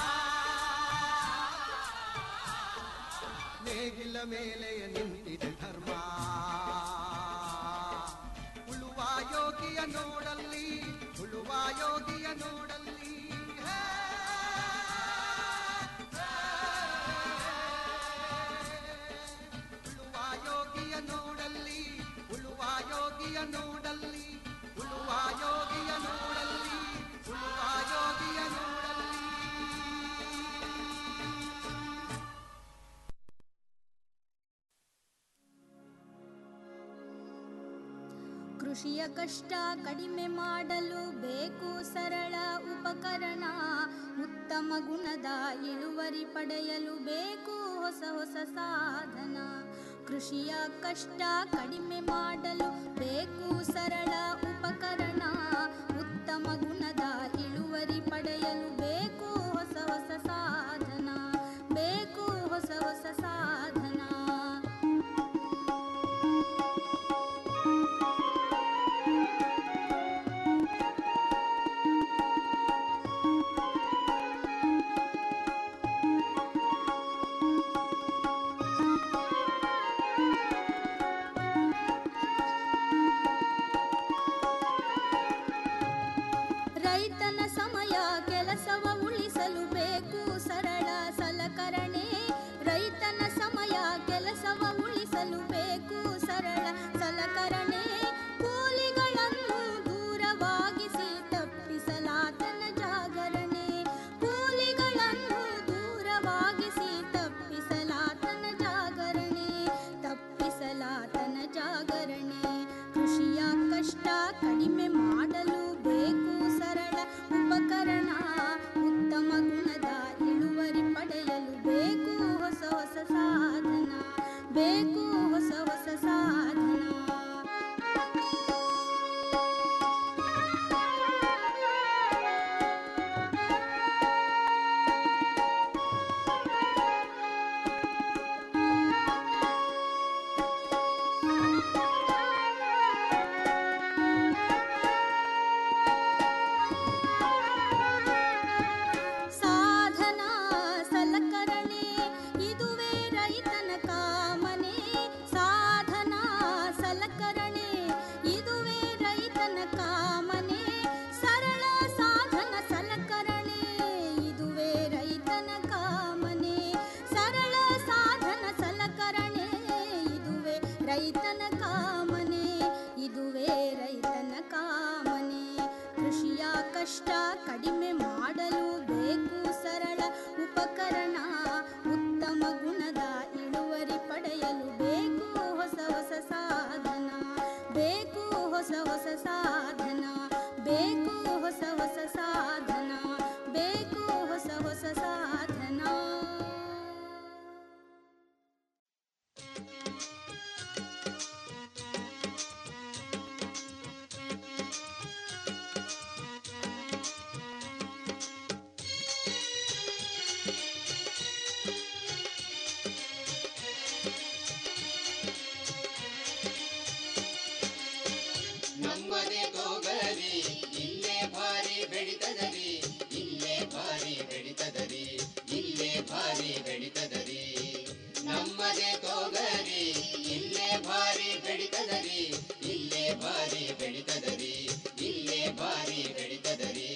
ನೇಗಿಲ ಮೇಲೆಯ ನಿಂತಿದೆ ಧರ್ಮ ಉಳುವ ಯೋಗಿಯ ನೋಡಲ್ಲಿ ಉಳುವ ಯೋಗಿಯ ನೋಡಲ್ಲಿ ಹೇ, ಹೇ. ಉಳುವ ಯೋಗಿಯ ನೋಡಲ್ಲಿ ಉಳುವ ಯೋಗಿಯ ನೋಡಲ್ಲಿ ಉಳುವ ಯೋಗಿಯ ನೋಡಲ್ಲಿ ಉಳುವ ಯೋಗಿಯ ನೋಡಲ್ಲಿ ಕೃಷಿಯ ಕಷ್ಟ ಕಡಿಮೆ ಮಾಡಲು ಬೇಕು ಸರಳ ಉಪಕರಣ ಉತ್ತಮ ಗುಣದ ಇಳುವರಿ ಪಡೆಯಲು ಬೇಕು ಹೊಸ ಹೊಸ ಸಾಧನ ಕೃಷಿಯ ಕಷ್ಟ ಕಡಿಮೆ ಮಾಡಲು ಬೇಕು ಸರಳ ಉಪಕರಣ ಉತ್ತಮ ಗುಣದ ಇಳುವರಿ ಪಡೆಯಲು ಬೇಕು ಹೊಸ ಹೊಸ ಸಾಧನ ಬೇಕು ಹೊಸ ಹೊಸ ಸಾಧನ ರೈತನ ಸಮಯ ಕೆಲಸವ ಉಳಿಸಲು ಬೇಕು ಸರಳ ಸಲಕರಣೆ ರೈತನ ಸಮಯ ಕೆಲಸವ ಉಳಿಸಲು ಬೇಕು ಸರಳ ಸಲಕರಣೆ ಕೂಲಿಗಳನ್ನು ದೂರವಾಗಿಸಿ ತಪ್ಪಿಸಲಾತನ ಜಾಗರಣೆ ಕೂಲಿಗಳನ್ನು ದೂರವಾಗಿಸಿ ತಪ್ಪಿಸಲಾತನ ಜಾಗರಣೆ ತಪ್ಪಿಸಲಾತನ ಜಾಗರಣೆ ಕೃಷಿಯ ಕಷ್ಟ ಕಡಿಮೆ ಮಾಡಲು ಬೇಕು ಸರಳ ಉಪಕರಣ ಉತ್ತಮ ಗುಣದ ಇಳುವರಿ ಪಡೆಯಲು ಬೇಕು ಹೊಸ ಹೊಸ ಸಾಧನ ಬೇಕು ಹೊಸ ಹೊಸ ಸಾಧನ ಸಾಧನ ಸಲಕರಣೆ ಇದುವೇ ರೈತನ ಕಾಮನೆ ಸಾಧನ ಸಲಕರಣೆ ಇದುವೇ ರೈತನ ಕಾಮನೆ ಸರಳ ಸಾಧನ ಸಲಕರಣೆ ಇದುವೇ ರೈತನ ಕಾಮನೆ ಸರಳ ಸಾಧನ ಸಲಕರಣೆ ಇದುವೇ ರೈತನ ಕಾಮನೆ ಇದುವೇ ರೈತನ ಕಾಮನೆ ಕೃಷಿಯ ಕಷ್ಟ ಕಡಿಮೆ ಮಾಡಲು ಬೇಕು ಸರಳ ಉಪಕರಣ ಉತ್ತಮ ಗುಣದ ಇಳುವರಿ ಪಡೆಯಲು ಬೇಕು ಹೊಸ ಹೊಸ ಸಾಧನ ಬೇಕು ಹೊಸ ಹೊಸ ಸಾಧನ ಬೇಕು ಹೊಸ ಹೊಸ ಸಾಧನ ಬೇಕು ಹೊಸ ಹೊಸ ಸಾಧನ ನಮ್ಮದೇ ತೋಗರಿ ಇಲ್ಲೇ ಭಾರಿ ಬೆಳಿತದರಿ ಇಲ್ಲೇ ಭಾರಿ ಬೆಳಿತದರಿ ಇಲ್ಲೇ ಭಾರಿ ಬೆಳಿತದರಿ ನಮ್ಮದೇ ತೋಗರಿ ಇಲ್ಲೇ ಭಾರಿ ಬೆಳಿತದರಿ ಇಲ್ಲೇ ಭಾರಿ ಬೆಳಿತದರಿ ಇಲ್ಲೇ ಭಾರಿ ಬೆಳಿತದರಿ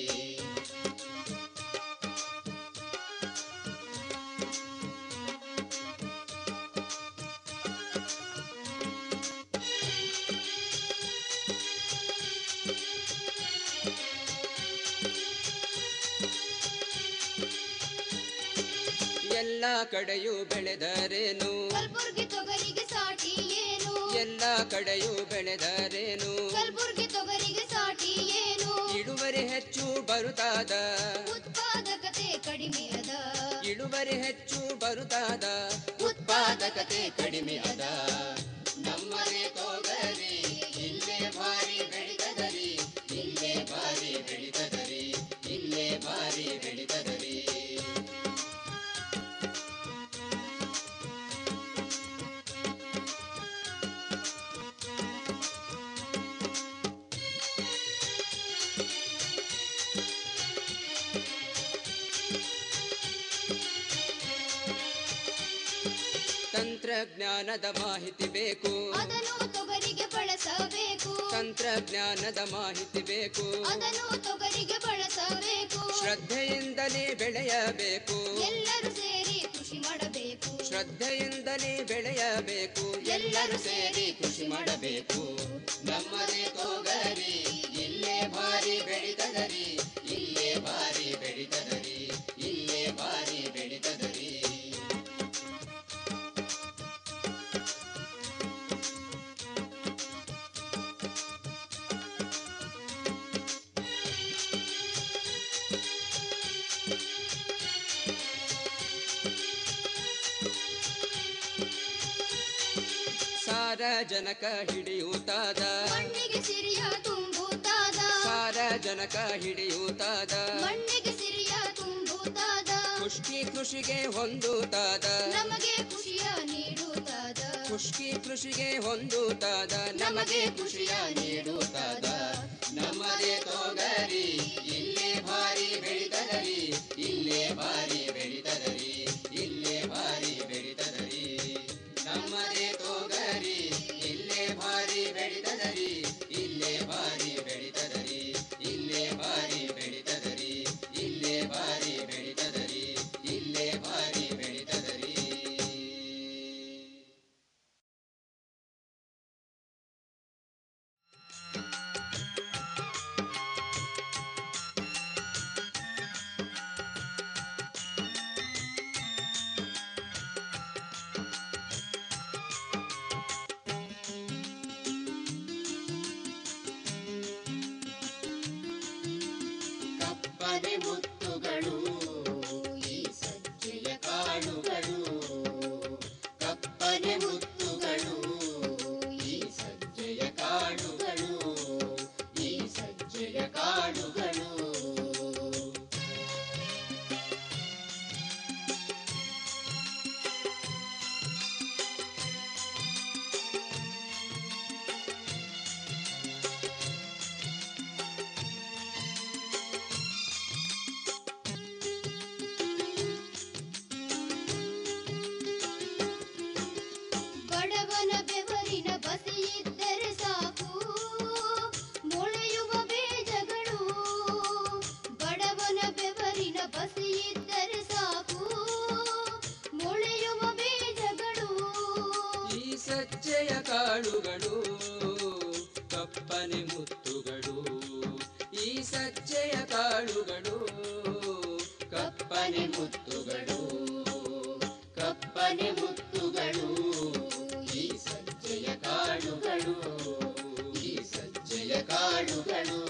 ಎಲ್ಲ ಕಡೆಯೂ ಬೆಳೆದರೇನು ಕಲ್ಬುರ್ಗಿ ತೊಗರಿಗೆ ಸಾಟಿ ಏನು ಎಲ್ಲ ಕಡೆಯೂ ಬೆಳೆದರೇನು ಕಲ್ಬುರ್ಗಿ ತೊಗರಿಗೆ ಸಾಟಿ ಏನು ಇಳುವರಿ ಹೆಚ್ಚು ಬರುತ್ತಾದ ಉತ್ಪಾದಕತೆ ಕಡಿಮೆ ಅದ ಇಳುವರಿ ಹೆಚ್ಚು ಬರುತ್ತಾದ ಉತ್ಪಾದಕತೆ ಕಡಿಮೆ ಅದ ನಮ್ಮದೇ ತೋಗರಿ ಇಲ್ಲೇ ಭಾರಿ ಬೆಳಿತದರಿ ಇಲ್ಲೇ ಭಾರಿ ಬೆಳಿತದರಿ ಇಲ್ಲೇ ಭಾರಿ ಬೆಳಿತದರಿ ತಂತ್ರಜ್ಞಾನದ ಮಾಹಿತಿ ಬೇಕು ಅದನ್ನು ತೊಗರಿಗೆ ಬಳಸಬೇಕು ತಂತ್ರಜ್ಞಾನದ ಮಾಹಿತಿ ಬೇಕು ಅದನ್ನು ತೊಗರಿಗೆ ಬಳಸಬೇಕು ಶ್ರದ್ಧೆಯಿಂದಲೇ ಬೆಳೆಯಬೇಕು ಎಲ್ಲರೂ ಸೇರಿ ಕೃಷಿ ಮಾಡಬೇಕು ಶ್ರದ್ಧೆಯಿಂದಲೇ ಬೆಳೆಯಬೇಕು ಎಲ್ಲರೂ ಸೇರಿ ಕೃಷಿ ಮಾಡಬೇಕು ನಮ್ಮದೇ ತೋಗರಿ ಇಲ್ಲೇ ಭಾರಿ ಬೆಳಿತದರಿ ಇಲ್ಲೇ ಭಾರಿ ಬೆಳಿತದರಿ ಇಲ್ಲೇ ಭಾರಿ ಬೆಳಿತದರಿ ಸಾರಜನಕ ಹಿಡಿಯೂತಾದ ಮಣ್ಣಿಗೆ ಸಿರಿಯ ತುಂಬುತ್ತಾದ ಸಾರಜನಕ ಹಿಡಿಯೂತಾದ ಮಣ್ಣಿಗೆ ಸಿರಿಯ ತುಂಬುತ್ತಾದ ಖುಷ್ಕಿ ಕೃಷಿಗೆ ಹೊಂದುತ್ತಾದ ನಮಗೆ ಖುಷಿಯ ನೀಡುತ್ತಾದ ಖುಷ್ಕಿ ಕೃಷಿಗೆ ಹೊಂದುತ್ತಾದ ನಮಗೆ ಖುಷಿಯ ನೀಡುತ್ತಾದ ನಮ್ಮದೇ ತೋಗರಿ ಇಲ್ಲೇ ಭಾರಿ ಬೆಳಿತದರಿ ಇಲ್ಲೇ ಭಾರಿ ಬೆಳಿತದರಿ ಇಲ್ಲೇ ಭಾರಿ ಬೆಳಿತದರಿ ನಮ್ಮದೇ ತೋಗರಿ ಇಲ್ಲೇ ಭಾರಿ ಬೆಳಿತದರಿ ಇಲ್ಲೇ ಭಾರಿ ಬೆಳಿತದರಿ ಇಲ್ಲೇ ಭಾರಿ ಬೆಳಿತದರಿ ಇಲ್ಲೇ ಭಾರಿ ಬೆಳಿತದರಿ ಇಲ್ಲೇ ಭಾರಿ ಬೆಳಿತದರಿ ಕಪ್ಪನೆ ಮುತ್ತುಗಳು ಈ ಸಜ್ಜೆಯ ಕಾಳುಗಳು ಕಪ್ಪನೆ ಮುತ್ತುಗಳು ಈ ಸಜ್ಜೆಯ ಕಾಳುಗಳು ಈ ಸಜ್ಜೆಯ ಕಾಳುಗಳು ಬಡವನ ಬೆವರಿನ ಬಸಿಯಿದ್ದರೆ ಸಾಕು ಮೊಳೆಯುವ ಬೀಜಗಳು ಬಡವನ ಬೆವರಿನ ಬಸಿಯಿದ್ದರೆ ಸಾಕು ಮೊಳೆಯುವ ಬೀಜಗಳು ಈ ಸಜ್ಜೆಯ ಕಾಳುಗಳು ಕಪ್ಪನೆ ಮುತ್ತುಗಳು ಈ ಸಜ್ಜೆಯ ಕಾಳುಗಳು ಕಪ್ಪನೆ ಮುತ್ತುಗಳು ಕಪ್ಪನೆ ಮುತ್ತುಗಳು ಈ ಸಜ್ಜೆಯ ಕಾಳುಗಳು ಈ ಸಜ್ಜೆಯ ಕಾಳುಗಳು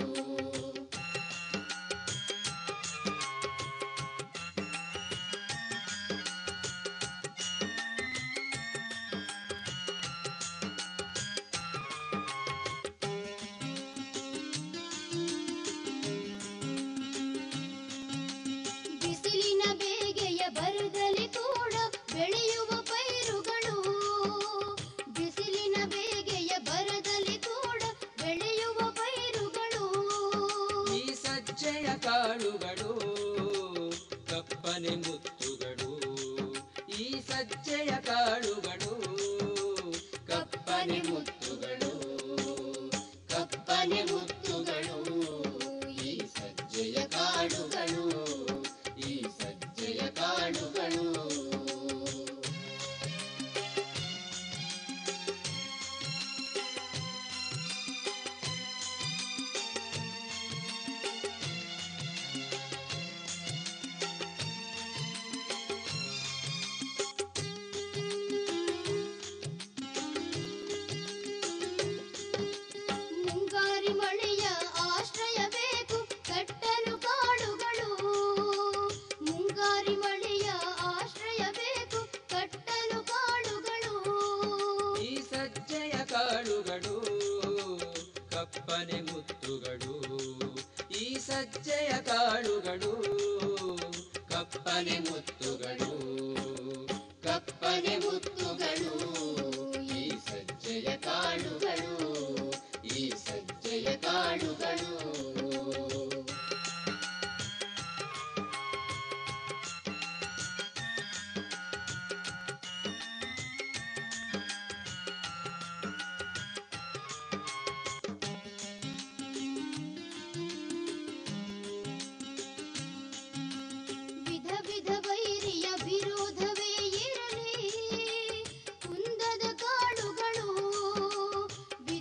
ಬಿಸಿಲಿನ ಬೇಗೆಯ ಬರದಲ್ಲಿ ಕೂಡ ಬೆಳೆಯುವ ಪೈರುಗಳು ಬಿಸಿಲಿನ ಬೇಗೆಯ ಬರದಲ್ಲಿ ಕೂಡ ಬೆಳೆಯುವ ಪೈರುಗಳು ಈ ಸಜ್ಜೆಯ ಕಾಳುಗಳು ಕಪ್ಪನೆ ಮುತ್ತುಗಳು ಈ ಸಜ್ಜೆಯ ಕಾಳುಗಳು ಕಪ್ಪನೆ ಮುತ್ತುಗಳು ಕಪ್ಪನೆ ಮುತ್ತುಗಳು ಈ ಸಜ್ಜೆಯ ಕಾಳುಗಳು ಈ ಸಜ್ಜೆಯ ಕಾಳುಗಳು ಮುಂಗಾರಿ ಮಳೆಯ ಆಶ್ರಯ ಬೇಕು ಕಟ್ಟಲು ಕಾಳುಗಳು ಮುಂಗಾರಿ ಮಳೆಯ ಆಶ್ರಯ ಬೇಕು ಕಟ್ಟಲು ಕಾಳುಗಳು ಈ ಸಜ್ಜೆಯ ಕಾಳುಗಳು ಕಪ್ಪನೆ ಮುತ್ತುಗಳು ಈ ಸಜ್ಜೆಯ ಕಾಳುಗಳು ಕಪ್ಪನೆ ಮುತ್ತುಗಳು ಕಪ್ಪನೆ ಮುತ್ತುಗಳು ಈ ಸಜ್ಜೆಯ ಕಾಳುಗಳು ಈ ಸಜ್ಜೆಯ ಕಾಳುಗಳು ವಿಧ ವಿಧ ವೈರಿಯ ವಿರೋಧವೇ ಇರಲಿ ಕುಂದದ ಕಾಳುಗಳು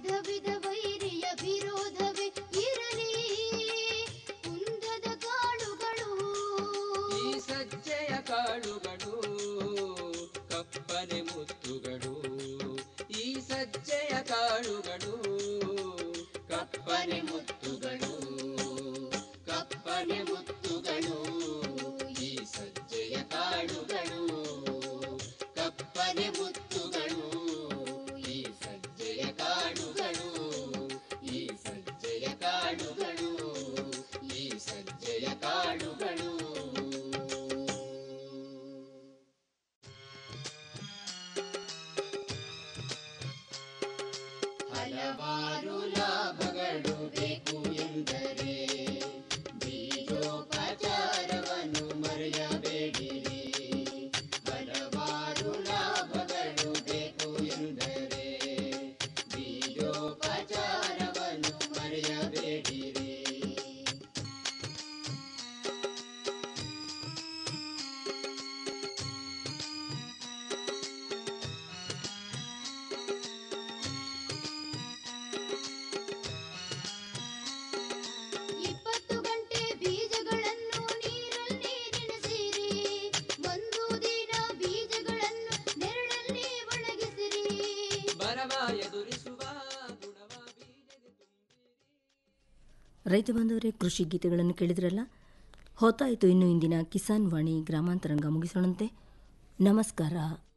ರೈತ ಬಾಂಧವರೇ ಕೃಷಿ ಗೀತೆಗಳನ್ನು ಕೇಳಿದ್ರಲ್ಲ ಹೊತ್ತಾಯಿತು ಇನ್ನು ಇಂದಿನ ಕಿಸಾನ್ ವಾಣಿ ಗ್ರಾಮಾಂತರಂಗ ಮುಗಿಸೋಣಂತೆ ನಮಸ್ಕಾರ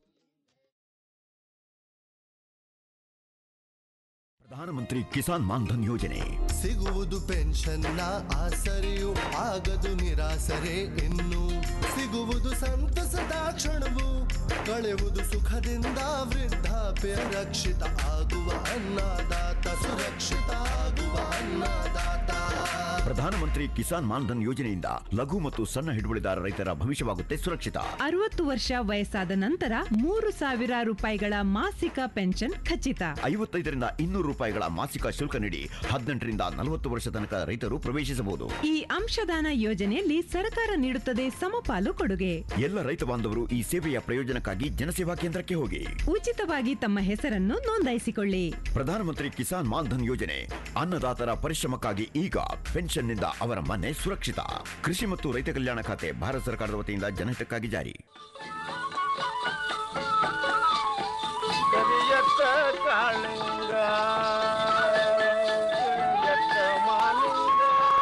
ಪ್ರಧಾನಮಂತ್ರಿ ಕಿಸಾನ್ ಮಾನ್ಧನ್ ಯೋಜನೆ ಸಿಗುವುದು ಪೆನ್ಷನ್ನ ಆಸರೆಯು ಆಗದು ನಿರಾಸರೆ ಇನ್ನು ಸಿಗುವುದು ಸಂತಸದ ಕ್ಷಣವು ಕಳೆಯುವುದು ಸುಖದಿಂದ ವೃದ್ಧಾಪ್ಯ ರಕ್ಷಿತ ಆಗುವ ಅನ್ನದಾತ ಸುರಕ್ಷಿತ ಆಗುವ ಅನ್ನದಾತ ಪ್ರಧಾನಮಂತ್ರಿ ಕಿಸಾನ್ ಮಾನ್ಧನ್ ಯೋಜನೆಯಿಂದ ಲಘು ಮತ್ತು ಸಣ್ಣ ಹಿಡುವಳಿದಾರ ರೈತರ ಭವಿಷ್ಯವಾಗುತ್ತೆ ಸುರಕ್ಷಿತ ಅರವತ್ತು ವರ್ಷ ವಯಸ್ಸಾದ ನಂತರ ಮೂರು ಸಾವಿರ ರೂಪಾಯಿಗಳ ಮಾಸಿಕ ಪೆನ್ಷನ್ ಖಚಿತ ಐವತ್ತೈದರಿಂದ ಇನ್ನೂರು ರೂಪಾಯಿಗಳ ಮಾಸಿಕ ಶುಲ್ಕ ನೀಡಿ ಹದಿನೆಂಟರಿಂದ ನಲವತ್ತು ವರ್ಷ ತನಕ ರೈತರು ಪ್ರವೇಶಿಸಬಹುದು ಈ ಅಂಶದಾನ ಯೋಜನೆಯಲ್ಲಿ ಸರ್ಕಾರ ನೀಡುತ್ತದೆ ಸಮಪಾಲು ಕೊಡುಗೆ ಎಲ್ಲ ರೈತ ಬಾಂಧವರು ಈ ಸೇವೆಯ ಪ್ರಯೋಜನಕ್ಕಾಗಿ ಜನಸೇವಾ ಕೇಂದ್ರಕ್ಕೆ ಹೋಗಿ ಉಚಿತವಾಗಿ ತಮ್ಮ ಹೆಸರನ್ನು ನೋಂದಾಯಿಸಿಕೊಳ್ಳಿ ಪ್ರಧಾನಮಂತ್ರಿ ಕಿಸಾನ್ ಮಾನ್ಧನ್ ಯೋಜನೆ ಅನ್ನದಾತರ ಪರಿಶ್ರಮಕ್ಕಾಗಿ ಈಗ ಪೆನ್ಷನ್ನಿಂದ ಅವರ ಮನೆ ಸುರಕ್ಷಿತ ಕೃಷಿ ಮತ್ತು ರೈತ ಕಲ್ಯಾಣ ಖಾತೆ ಭಾರತ ಸರ್ಕಾರದ ವತಿಯಿಂದ ಜನಹಿತಕ್ಕಾಗಿ ಜಾರಿ ಕರಿಯತ್ತ ಕಾಳಿಂಗ ಕರಿಯತ್ತ ಮಾಲಿಂಗ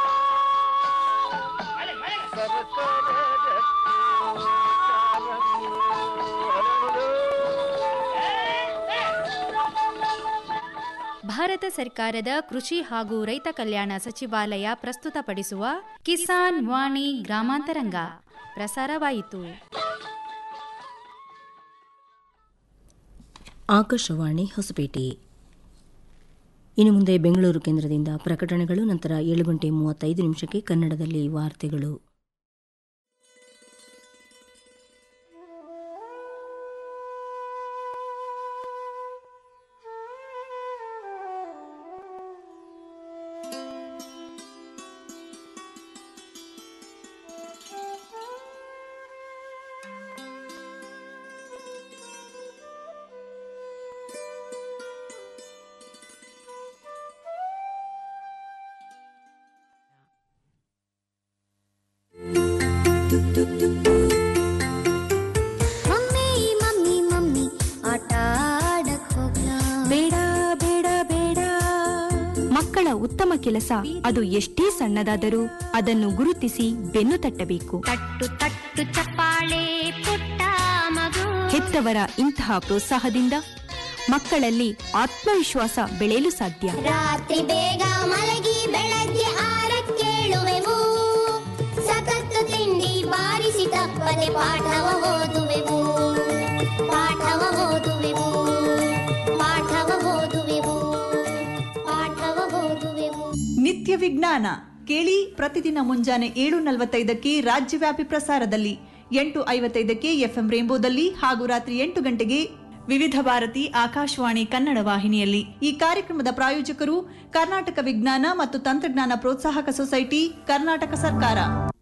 ಸರಸರ ಗಟ್ಟಿ ಕಾರಂಗಿ ಹರಳು. ಭಾರತ ಸರ್ಕಾರದ ಕೃಷಿ ಹಾಗೂ ರೈತ ಕಲ್ಯಾಣ ಸಚಿವಾಲಯ ಪ್ರಸ್ತುತಪಡಿಸುವ ಕಿಸಾನ್ ವಾಣಿ ಗ್ರಾಮಾಂತರಂಗ ಪ್ರಸಾರವಾಯಿತು ಆಕಾಶವಾಣಿ ಹೊಸಪೇಟೆ ಇನ್ನು ಮುಂದೆ ಬೆಂಗಳೂರು ಕೇಂದ್ರದಿಂದ ಪ್ರಕಟಣೆಗಳು ನಂತರ ಏಳು ಗಂಟೆ ಮೂವತ್ತೈದು ನಿಮಿಷಕ್ಕೆ ಕನ್ನಡದಲ್ಲಿ ವಾರ್ತೆಗಳು ಮಮ್ಮಿ ಮಮ್ಮಿ ಮಮ್ಮಿ ಆಟ ಆಡಕ್ ಹೋಗ್ಲಾ ಬೇಡ ಬೇಡ ಬೇಡ ಮಕ್ಕಳ ಉತ್ತಮ ಕೆಲಸ ಅದು ಎಷ್ಟೇ ಸಣ್ಣದಾದರೂ ಅದನ್ನು ಗುರುತಿಸಿ ಬೆನ್ನು ತಟ್ಟಬೇಕು ತಟ್ಟು ತಟ್ಟು ಚಪ್ಪಾಳೆ ಪುಟ್ಟ ಮಗು ಹೆತ್ತವರ ಇಂತಹ ಪ್ರೋತ್ಸಾಹದಿಂದ ಮಕ್ಕಳಲ್ಲಿ ಆತ್ಮವಿಶ್ವಾಸ ಬೆಳೆಯಲು ಸಾಧ್ಯ ರಾತ್ರಿ ಬೇಗ ಮಲಗಿ ಬೆಳಗ್ಗೆ ಆರಕ್ಕೇಳುವೆವು ಸತತ ತಿಂಡಿ ಬಾರಿಸಿ ತಪ್ಪದೆ ಪಾಠವ ಓದುವೆವು ಪಾಠವ ಓದುವೆವು ಪಾಠವ ಓದುವೆವು ಪಾಠವ ಓದುವೆವು ನಿತ್ಯ ವಿಜ್ಞಾನ ಕೇಳಿ ಪ್ರತಿದಿನ ಮುಂಜಾನೆ ಏಳು ನಲವತ್ತೈದಕ್ಕೆ ರಾಜ್ಯವ್ಯಾಪಿ ಪ್ರಸಾರದಲ್ಲಿ ಎಂಟು ಐವತ್ತೈದಕ್ಕೆ ಎಫ್ಎಂ ರೇಂಬೋದಲ್ಲಿ ಹಾಗೂ ರಾತ್ರಿ ಎಂಟು ಗಂಟೆಗೆ ವಿವಿಧ ಭಾರತಿ ಆಕಾಶವಾಣಿ ಕನ್ನಡ ವಾಹಿನಿಯಲ್ಲಿ ಈ ಕಾರ್ಯಕ್ರಮದ ಪ್ರಾಯೋಜಕರು ಕರ್ನಾಟಕ ವಿಜ್ಞಾನ ಮತ್ತು ತಂತ್ರಜ್ಞಾನ ಪ್ರೋತ್ಸಾಹಕ ಸೊಸೈಟಿ ಕರ್ನಾಟಕ ಸರ್ಕಾರ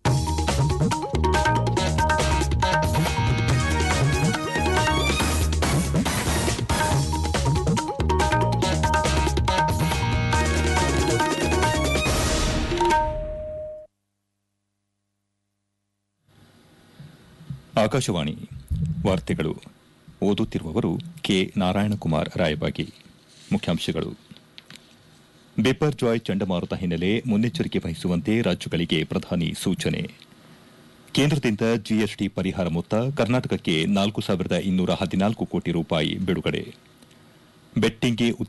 ಆಕಾಶವಾಣಿ ವಾರ್ತೆಗಳು ಓದುತ್ತಿರುವವರು ಕೆ ನಾರಾಯಣಕುಮಾರ್ ರಾಯಬಾಗಿ ಮುಖ್ಯಾಂಶಗಳು ಬೆಪರ್ ಜಾಯ್ ಚಂಡಮಾರುತ ಹಿನ್ನೆಲೆ ಮುನ್ನೆಚ್ಚರಿಕೆ ವಹಿಸುವಂತೆ ರಾಜ್ಯಗಳಿಗೆ ಪ್ರಧಾನಿ ಸೂಚನೆ ಕೇಂದ್ರದಿಂದ ಜಿಎಸ್ಟಿ ಪರಿಹಾರ ಮೊತ್ತ ಕರ್ನಾಟಕಕ್ಕೆ ನಾಲ್ಕು ಸಾವಿರದ ಇನ್ನೂರ ಹದಿನಾಲ್ಕು ಕೋಟಿ ರೂಪಾಯಿ ಬಿಡುಗಡೆ ಬೆಟ್ಟಿಂಗ್ಗೆ